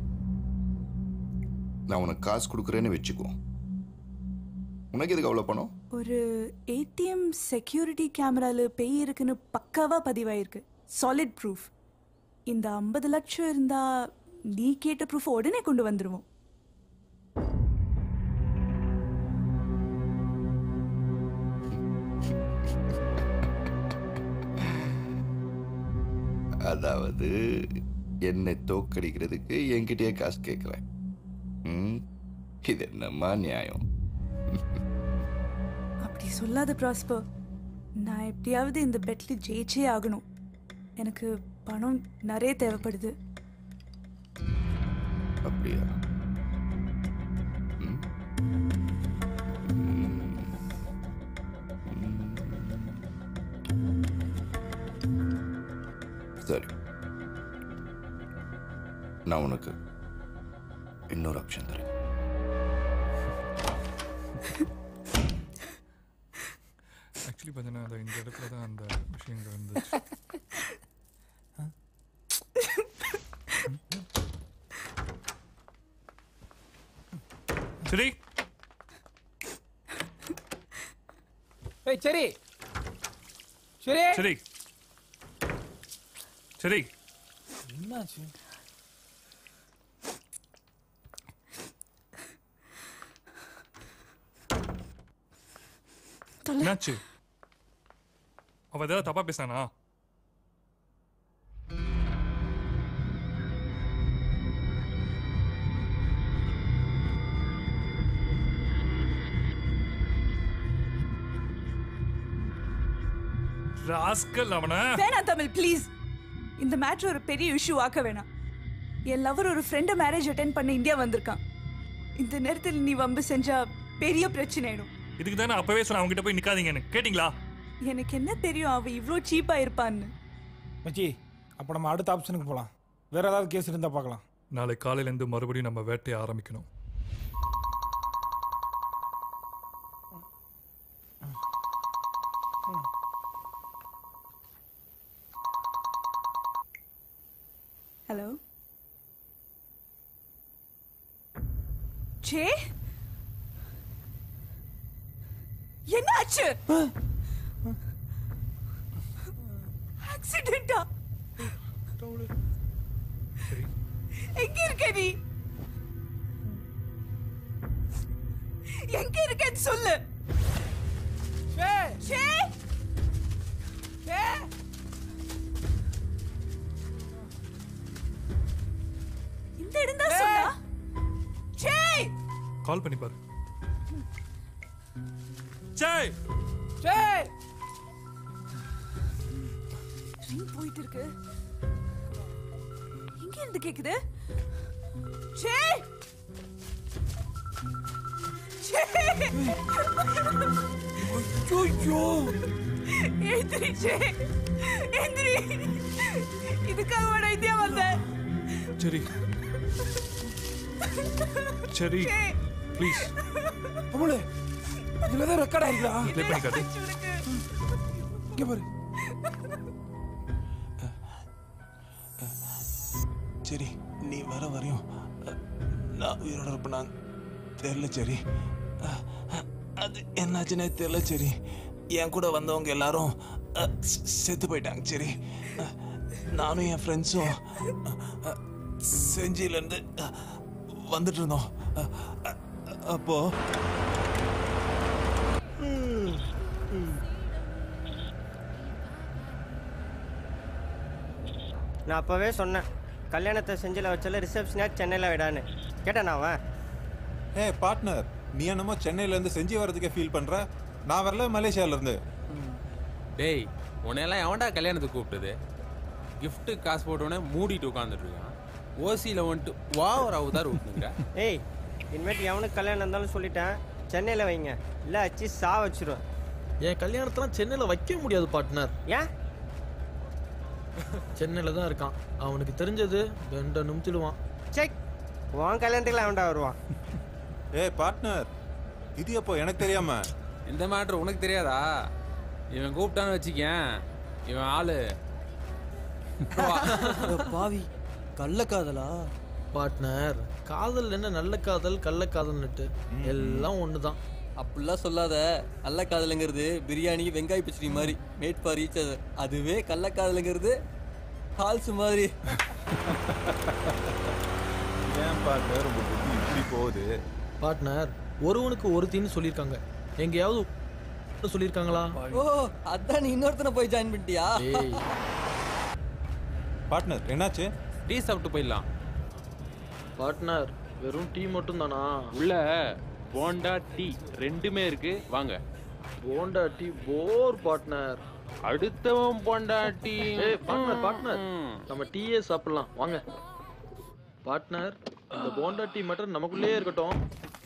நான் உனக்கு காசு கொடுக்குறேன்னு வச்சுக்கோ உனக்கு எதுக்கு அவ்வளோ பணம் ஒரு ஏடிஎம் செக்யூரிட்டி கேமரால பேய் இருக்குன்னு பக்காவா பதிவாயிருக்கு சாலிட் ப்ரூஃப் இந்த ஐம்பது லட்சம் இருந்தா நீ கேட்ட ப்ரூஃப் உடனே கொண்டு வந்துருவோம் அதாவது என்னை தோக்கடிக்கிறதுக்கு என்கிட்டயே காசு கேட்குறேன் ம் இது என்னம்மா நியாயம் அப்படி சொல்லாத ப்ராஸ்பர் நான் எப்படியாவது இந்த பெட்ல ஜெயிச்சே ஆகணும் எனக்கு பணம் நிறைய தேவைப்படுது அப்படியா ம்? சரி நான் உனக்கு இன்னொரு ஆப்ஷன் தரேன் ஆக்சுவலி பார்த்தீங்கன்னா அந்த இந்த இடத்துல தான் அந்த விஷயங்கள் இருந்துச்சு சரி ஏய் சரி சரி சரி சரி என்னாச்சு என்னாச்சு அவ ஏதாவது தப்பா பேசினானா ராஸ்கல் அவன வேணாம் தமிழ் ப்ளீஸ் இந்த மேட்ரு ஒரு பெரிய இஷ்யூ ஆக்க வேணாம் என் லவர் ஒரு ஃப்ரெண்டு மேரேஜ் அட்டென்ட் பண்ண இந்தியா வந்திருக்கான் இந்த நேரத்தில் நீ வம்பு செஞ்சா பெரிய பிரச்சனை ஆயிடும் இதுக்கு தானே அப்பவே சொன்ன அவங்க கிட்ட போய் நிக்காதீங்கன்னு கேட்டிங்களா எனக்கு என்ன தெரியும் அவ இவ்ளோ சீப்பா இருப்பான்னு மச்சி அப்போ நம்ம அடுத்த ஆப்ஷனுக்கு போகலாம் வேற ஏதாவது கேஸ் இருந்தால் பார்க்கலாம் நாளை காலையில இருந்து மறுபடியும் நம்ம வேட்டையை ஆரம்பிக்கணும் ஹலோ சே என்னாச்சு ஆக்சிடென்டா எங்க இருக்க நீ எங்க இருக்கேன்னு சொல்லு ஷே ஷே இந்த இடம் தான் சொன்னா ஷே கால் பண்ணி பாரு ஜெய் ஷே ரிங் போயிட்டு இருக்கு எங்க இருந்து கேக்குது ஷே ஷே ஐயோ எந்திரி ஷே எந்திரி இதுக்காக வட இந்தியா வந்தேன் சரி சரி ப்ளீஸ் அமுலு இதுல தான் ரெக்கார்ட் ஆயிருக்கா ப்ளே பண்ணி காட்டு இங்க பாரு சரி நீ வர வரையும் அஹ், நான் உயிரோட இருப்பேன் தெரியல சரி அஹ், அது என்னாச்சுன்னே தெரியல சரி என் கூட வந்தவங்க எல்லாரும் அஹ், செ- செத்து போயிட்டாங்க சரி அஹ், நானும் என் ஃப்ரெண்ட்ஸும் செஞ்சியிலேருந்து வந்துட்டு இருந்தோம் அஹ், அஹ், அப்போ நான் அப்போவே சொன்னேன் கல்யாணத்தை செஞ்சில் வச்சால ரிசப்ஷனாக சென்னையில் விடான்னு கேட்டேன் அவன் ஏ பார்ட்னர் நீ என்னமோ சென்னையில இருந்து செஞ்சு வரதுக்கே ஃபீல் பண்ற நான் வரல மலேசியால இருந்து டேய் உன்னையெல்லாம் எவன்டா கல்யாணத்துக்கு கூப்பிட்டது gift காசு போட்டோன்னே மூடிட்டு உட்காந்துட்டு இருக்கான் ஓசியில் வந்துட்டு வா ஒரு அவதார் விட்டுங்க ஏய் இனிமேட்டு எவனுக்கு கல்யாணம் இருந்தாலும் சொல்லிட்டேன் சென்னையில் வைங்க இல்லை அச்சு சா வச்சிருவேன் என் கல்யாணத்தெல்லாம் சென்னையில் வைக்க முடியாது பார்ட்னர் ஏன் சென்னையில் தான் இருக்கான் அவனுக்கு தெரிஞ்சது ரெண்டு நிமித்திடுவான் செக் உன் கல்யாணத்துக்குலாம் அவன்டா வருவான் ஏ பார்ட்னர் இது எப்போ எனக்கு தெரியாம இந்த மேட்ரு உனக்கு தெரியாதா இவன் கூப்பிட்டான்னு வச்சுக்கேன் இவன் ஆளு பாவி கள்ளக்காதலா பார்ட்னர் காதல் என்ன நல்ல காதல் கள்ளக்காதல்னுட்டு எல்லாம் ஒன்று தான் அப்படிலாம் சொல்லாத நல்ல காதலுங்கிறது பிரியாணிக்கு வெங்காய பச்சடி மாதிரி மேட் ஃபார் ஈச் அதர் அதுவே கள்ள காதலுங்கிறது ஹால்ஸ் மாதிரி ஏன் பார்ட்னர் உங்க புத்தி இப்படி போகுது பார்ட்னர் ஒருவனுக்கு ஒருத்தின்னு சொல்லியிருக்காங்க எங்கேயாவது சொல்லியிருக்காங்களா ஓ அதான் நீ இன்னொருத்தனை போய் ஜாயின் பண்ணிட்டியா ஏய் பார்ட்னர் என்னாச்சு டீ சாப்பிட்டு போயிடலாம் பார்ட்னர் வெறும் டீ மட்டும் தானா உள்ள போண்டா டீ ரெண்டுமே இருக்கு வாங்க போண்டா டீ போர் பார்ட்னர் அடுத்தவன் போண்டா டீ ஏய் பார்ட்னர் பார்ட்னர் நம்ம டீயே சாப்பிடலாம் வாங்க பார்ட்னர் இந்த போண்டா டீ மட்டும் நமக்குள்ளேயே இருக்கட்டும்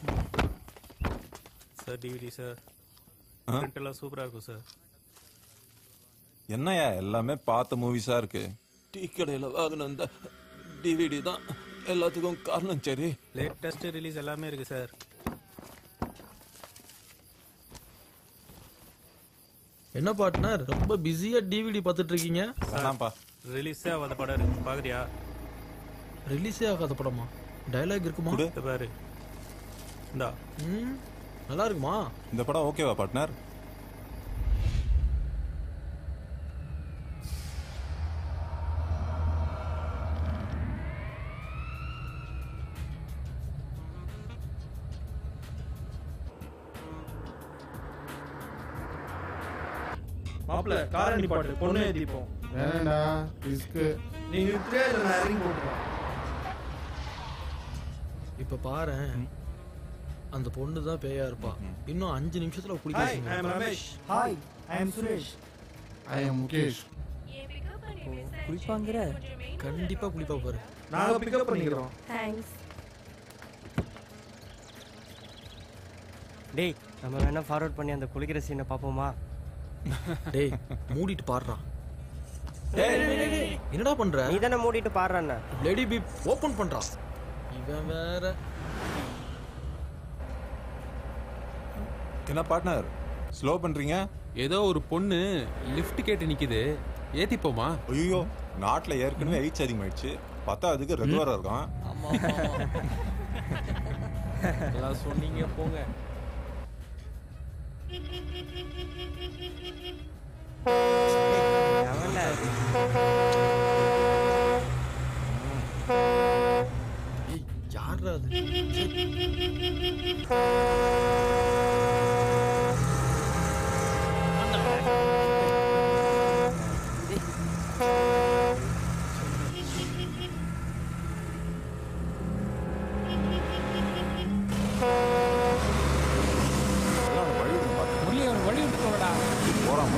சார் டிவிடி சார் ஆ? பிரிண்ட் எல்லாம் சூப்பராக இருக்கும் சார் என்னய்யா எல்லாமே பார்த்த மூவிஸா இருக்கு டீ கடையில் வாங்கின இந்த டிவிடி தான் எல்லாத்துக்கும் காரணம் சரி லேட்டஸ்ட் ரிலீஸ் எல்லாமே இருக்கு சார் என்ன பார்ட்னர் ரொம்ப பிஸியா டிவிடி பார்த்துட்டு இருக்கீங்க வேணாம்ப்பா ரிலீஸே ஆகாத படம் இருக்கு பார்க்குறியா ரிலீஸே ஆகாத படமா டயலாக் இருக்குமா இதை பாரு இந்தா ம் நல்லா இருக்குமா இந்த படம் ஓகேவா பார்ட்னர் மாப்பிள்ள காரை நிப்பாட்டு பொண்ணு ஏத்திப்போம் வேணாண்டா ரிஸ்க்கு நீங்க விட்டுறே இல்லை நான் இறங்கி போட்டுருவேன் இப்ப பாரு அந்த பொண்ணு தான் பேயா இருப்பா இன்னும் அஞ்சு நிமிஷத்துல குளிக்க Hi, I am Ramesh. Hi, I am Suresh. I am Mukesh குளிப்பாங்கிற கண்டிப்பா குளிப்பா பாரு நாங்க பிக்கப் பண்ணிக்கிறோம் தேங்க்ஸ் டேய் நம்ம வேணா ஃபார்வர்ட் பண்ணி அந்த குளிக்கிற சீனை பார்ப்போமா டேய் மூடிட்டு பாடுறான் என்னடா பண்ற நீ தானே மூடிட்டு பாடுறான்னு லேடி பீப் ஓபன் பண்றான் இவன் வேற என்ன பார்ட்னர் ஸ்லோ பண்றீங்க ஏதோ ஒரு பொண்ணு லிஃப்ட் கேட்டு நிக்குது ஏத்திப்போமா ஐயோ நாட்டில் ஏற்கனவே எய்ட்ஸ் அதிகமாயிடுச்சு பார்த்தா அதுக்கு ரெகுலராக இருக்கும் எல்லாம் சொன்னீங்க போங்க ஏய் யாரா அது முரளி அவன் வழி விட்டு போடா போறான்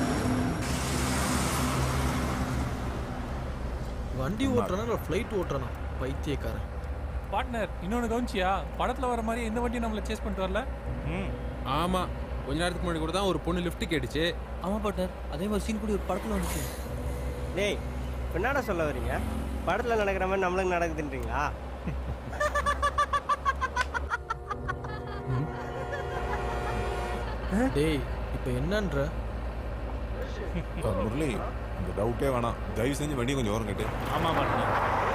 வண்டி ஓட்டுறானா ஃப்ளைட் ஓட்டுறானா பைத்தியக்காரன் பார்ட்னர் இன்னொன்று கவனிச்சியா படத்தில் வர மாதிரி எந்த வண்டியும் நம்மளை சேஸ் பண்ணிட்டு வரல ஆமா கொஞ்ச நேரத்துக்கு முன்னாடி கூட தான் ஒரு பொண்ணு லிஃப்ட் கேட்டுச்சு ஆமா பார்ட்னர் அதே மாதிரி சீன் கூட ஒரு படத்துல வந்துச்சு டேய் இப்ப என்னடா சொல்ல வரீங்க படத்துல நடக்கிற மாதிரி நம்மளுக்கு நடக்குதுன்றீங்களா டேய் இப்போ என்னன்ற முரளி இந்த டவுட்டே வேணாம் தயவு செஞ்சு வண்டி கொஞ்சம் ஓரம் கட்டு ஆமா பார்ட்னர்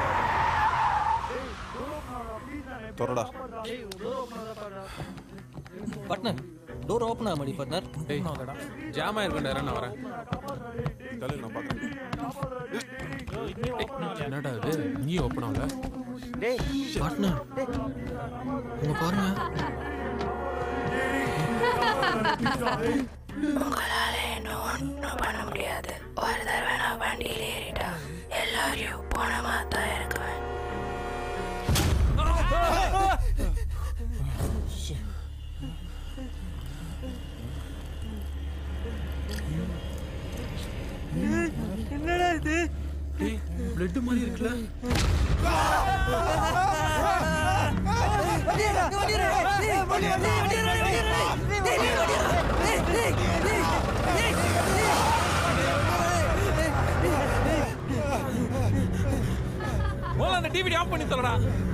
தொடடா பார்ட்னர் டோர் ஓப்பன் ஆக மாடி பார்ட்னர் டேய் ஜாம் ஆயிருக்கேன் நான் வரேன் தலை நான் பார்க்குறேன் என்னடா இது நீ ஓப்பன் ஆகல டேய் பார்ட்னர் உங்க பாருங்க உங்களால என்ன ஒன்றும் பண்ண முடியாது ஒரு தடவை நான் வண்டியில் ஏறிட்டா எல்லாரையும் போனமா தான் இருக்குவேன் என்னடா இது டேய் பிளட் மாதிரி இருக்குல்ல முதல்ல அந்த டிவிடி ஆஃப் பண்ணி சொல்லடா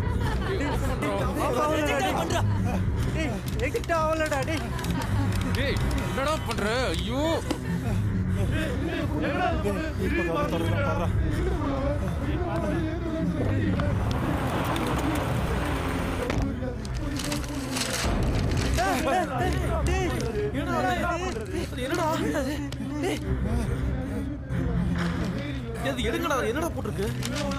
எடிட் ஆகலடா டேய் டேய் என்னடா பண்ற ஐயோ என்னடா அது எடுங்கடா அது என்னடா போட்டிருக்கு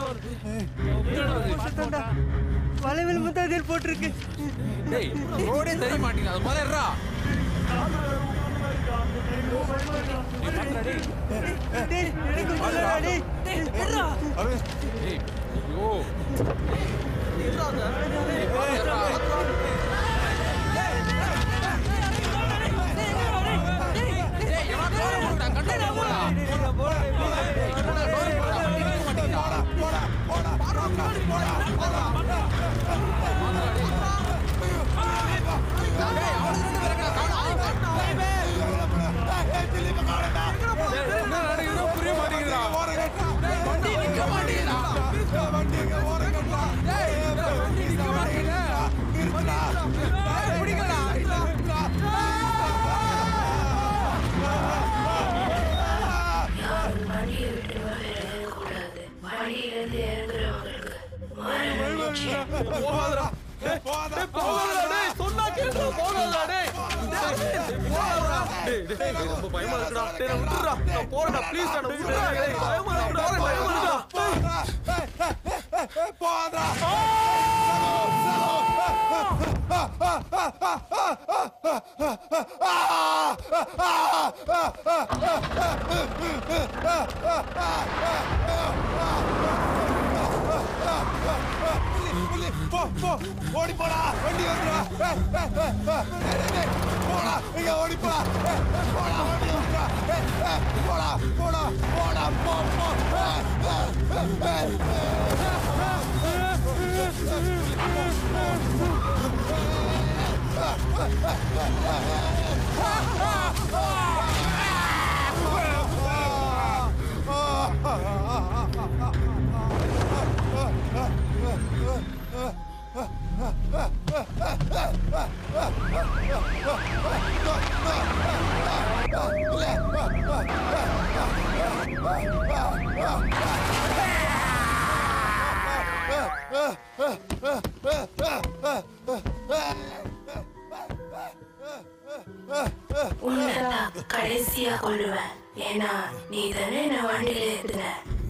வளைவில் முத்தாதில் போட்டிருக்கு டேய் ரோடே தெரிய மாட்டேங்குது அது முதல்ல டேய் எனக்கு சொல்லடா டேய் டேய் ஐயோ புரிய மாட்டேங்குதா வண்டி நிக்க மாட்டேங்குதா வண்டி நிக்க மாட்டேங்குதா பிடிக்கடா யாரும் வண்டியை விட்டு வரவே கூடாது வண்டியிலிருந்து இறங்குறவங்களுக்கு மரணம் நிச்சயம். போகாதடா டேய் போகாதடா டேய் சொன்னா கேளுடா போகாதடா டேய் போகாதடா டேய் டேய் டேய், ரொம்ப பயமா இருக்குடா டேய் நான் விட்டுறா நான் போறேன்டா ப்ளீஸ் நான் விட்டுறா டேய் பயமா இருக்குடா பயமா இருக்குடா போதா ஓடி போடா வண்டி வந்துடா ஏய், ஏய், ஏய், ஏய், ஏய், ஏய், போடா இங்க ஓடி போடா ஏய், ஏய், போடா வண்டி வந்துடா ஏய், ஏய், போடா போடா போடா போ போ ஏய், ஏய், ஏய், உன்னதான் கடைசியா கொள்ளுவேன் ஏன்னா நீ தானே நான் வண்டியில ஏத்துன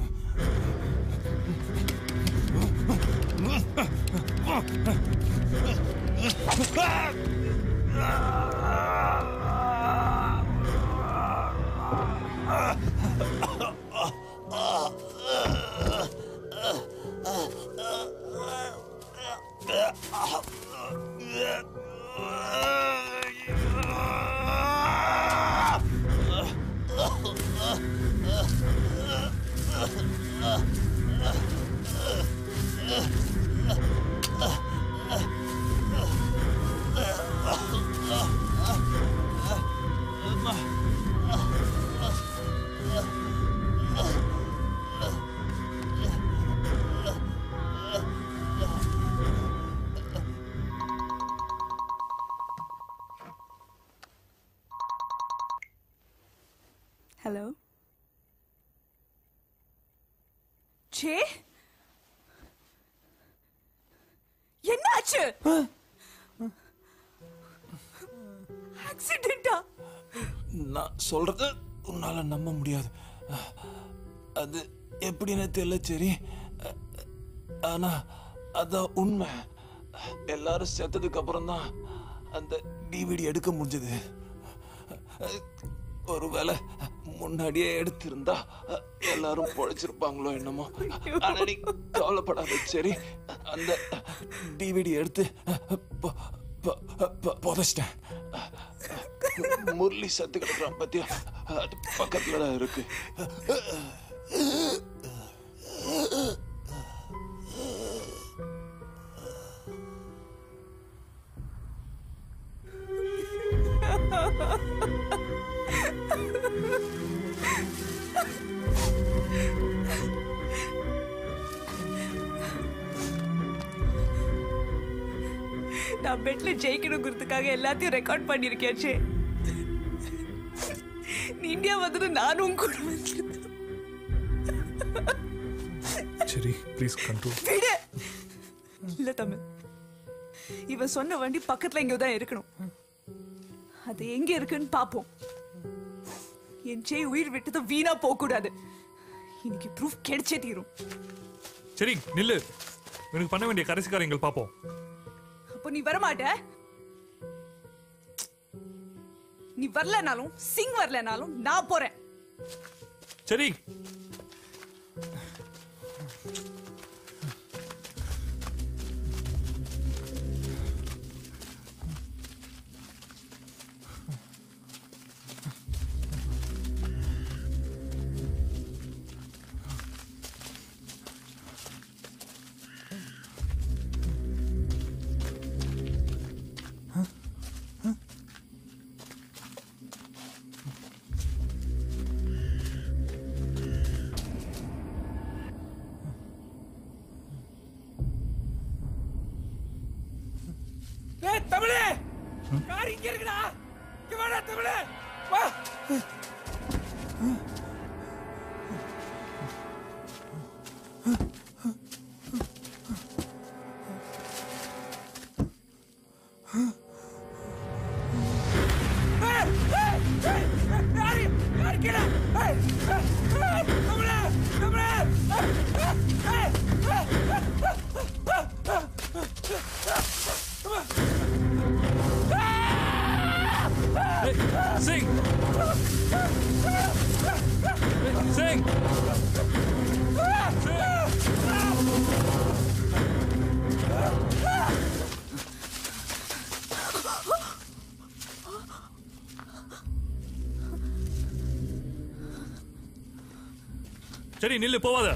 ஹலோ சே என்னாச்சு ஆக்சிடென்டா நான் சொல்றது உன்னால நம்ப முடியாது அது எப்படின்னு தெரியல சரி ஆனா அதான் உண்மை எல்லாரும் செத்ததுக்கு அப்புறம் தான் அந்த டிவிடி எடுக்க முடிஞ்சது ஒருவேளை முன்னாடியே எடுத்திருந்தா எல்லாரும் பொழைச்சிருப்பாங்களோ என்னமோ ஆனா நீ கவலைப்படாத சரி அந்த டிவிடி எடுத்து பொ- பொ- பொ- புதைச்சிட்டேன் முரளி சத்து கிடக்குறான் பத்தியா அது பக்கத்துல தான் இருக்கு நான் பெட்ல ஜெயிக்கணுங்கிறதுக்காக எல்லாத்தையும் ரெக்கார்ட் பண்ணிருக்கேச்சே நீ இந்தியா வந்துட்டு நானும் கூட வந்திருந்தேன் சரி ப்ளீஸ் கண்ட்ரோல் விடு இல்ல தமிழ் இவன் சொன்ன வண்டி பக்கத்துல எங்கேயோ தான் இருக்கணும் அது எங்க இருக்குன்னு பாப்போம் என் ஜெய் உயிர் விட்டது வீணா போக கூடாது இன்னைக்கு ப்ரூஃப் கிடைச்சே தீரும் சரி நில்லு எனக்கு பண்ண வேண்டிய கடைசி காரியங்கள் பார்ப்போம் அப்போ நீ வரமாட்ட நீ வரலனாலும் சிங் வரலனாலும் நான் போறேன் சரி ஏய் தமிழே கார் இங்க இருக்குடா இங்க வாடா தமிழே வா ஏய், ஏய், ஏய், யாரு? யாரு கீழே? ஏய், ஏய், ஏய், தமிழே, தமிழே, ஏய், ஏய், ஏய், Sing! Sing! Sing! சரி நில்லு போவாத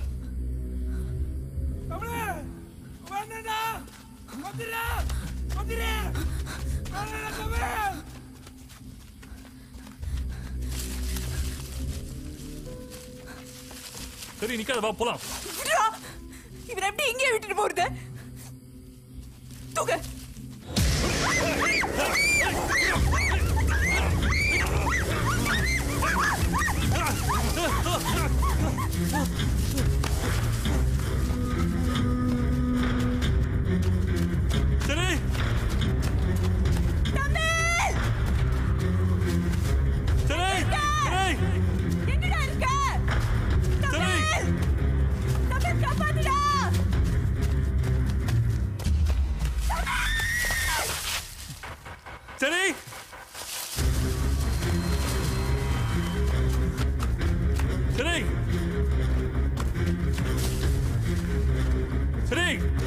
சரி நிக்காத வா போலாம் விட்றா. இவரை எப்படி இங்கே விட்டுட்டு போறது தூக்கு சரி சரி சரி எங்கடா இருக்க தமிழ் தமிழ் காப்பாத்துடா சரி சரி சரி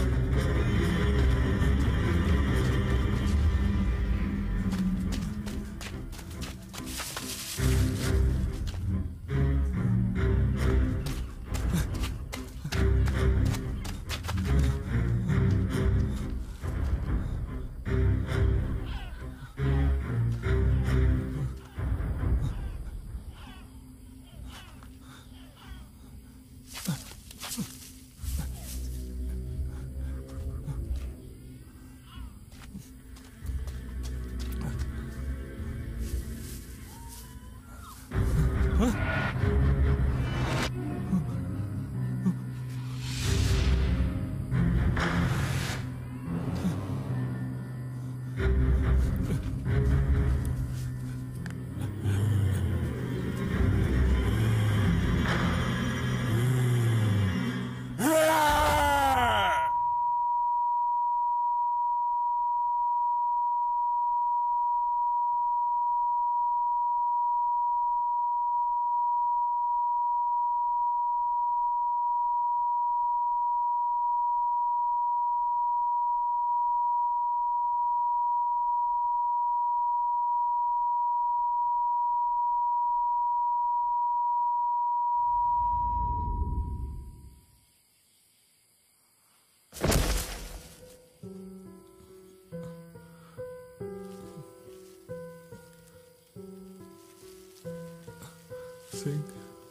Sing.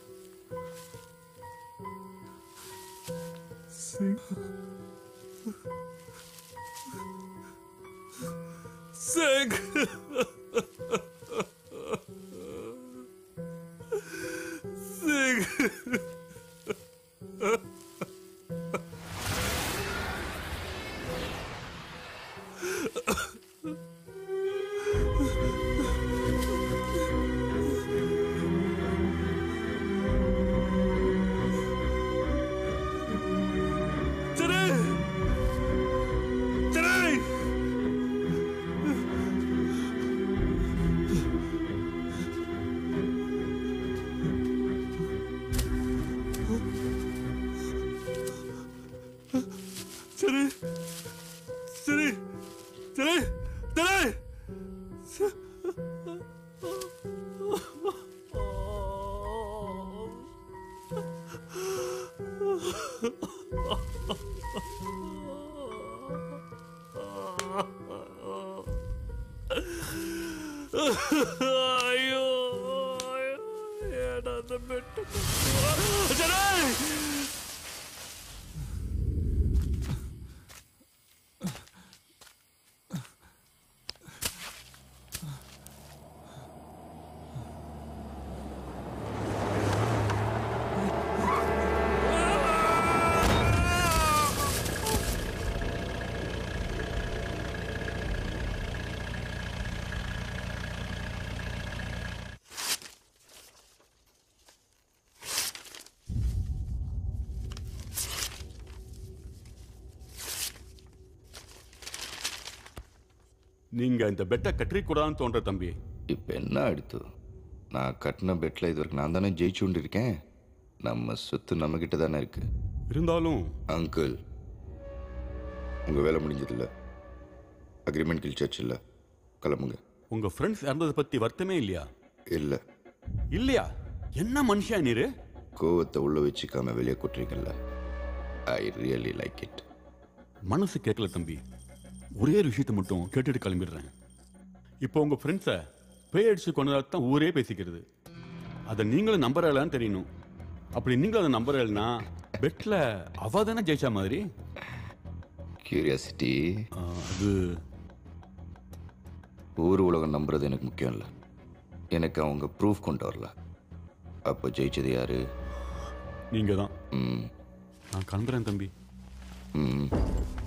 Sing. Sing. Sing. Today. Today. சரி சரி சரி சரி ஐயோ ஏடா அந்த பெட்டு சரி நீங்க இந்த பெட்டை கட்டிக்கூடாதுன்னு தோன்ற தம்பி இப்போ என்ன அடுத்து நான் கட்டின பெட்டில் இது வரைக்கும் நான் தானே ஜெயிச்சுண்டு இருக்கேன் நம்ம சொத்து நம்மக்கிட்ட தானே இருக்கு இருந்தாலும் அங்கிள் உங்கள் வேலை முடிஞ்சதில்ல அக்ரிமெண்ட் கிழிச்சாச்சு இல்லை கிளம்புங்க உங்க ஃப்ரெண்ட்ஸ் இறந்ததை பத்தி வருத்தமே இல்லையா இல்லை இல்லையா என்ன மனுஷன் நீரு கோவத்தை உள்ள வச்சுக்காம வெளியே கொட்டுறீங்கல்ல ஐ ரியலி லைக் இட் மனசு கேட்கல தம்பி ஒரே ஒரு விஷயத்தை மட்டும் கேட்டுட்டு கிளம்பிடுறேன் இப்போ உங்க ஃப்ரெண்ட்ஸை பேய் அடிச்சு கொண்டதா தான் ஊரே பேசிக்கிறது அதை நீங்களும் நம்புறலான்னு தெரியணும் அப்படி நீங்களும் அதை நம்புறேன்னா பெட்ல அவ தானே ஜெயிச்சா மாதிரி கியூரியாசிட்டி அது ஊர் உலகம் நம்புறது எனக்கு முக்கியம் இல்லை எனக்கு அவங்க ப்ரூஃப் கொண்டு வரல அப்போ ஜெயிச்சது யாரு நீங்க தான் ம் நான் கிளம்புறேன் தம்பி ம்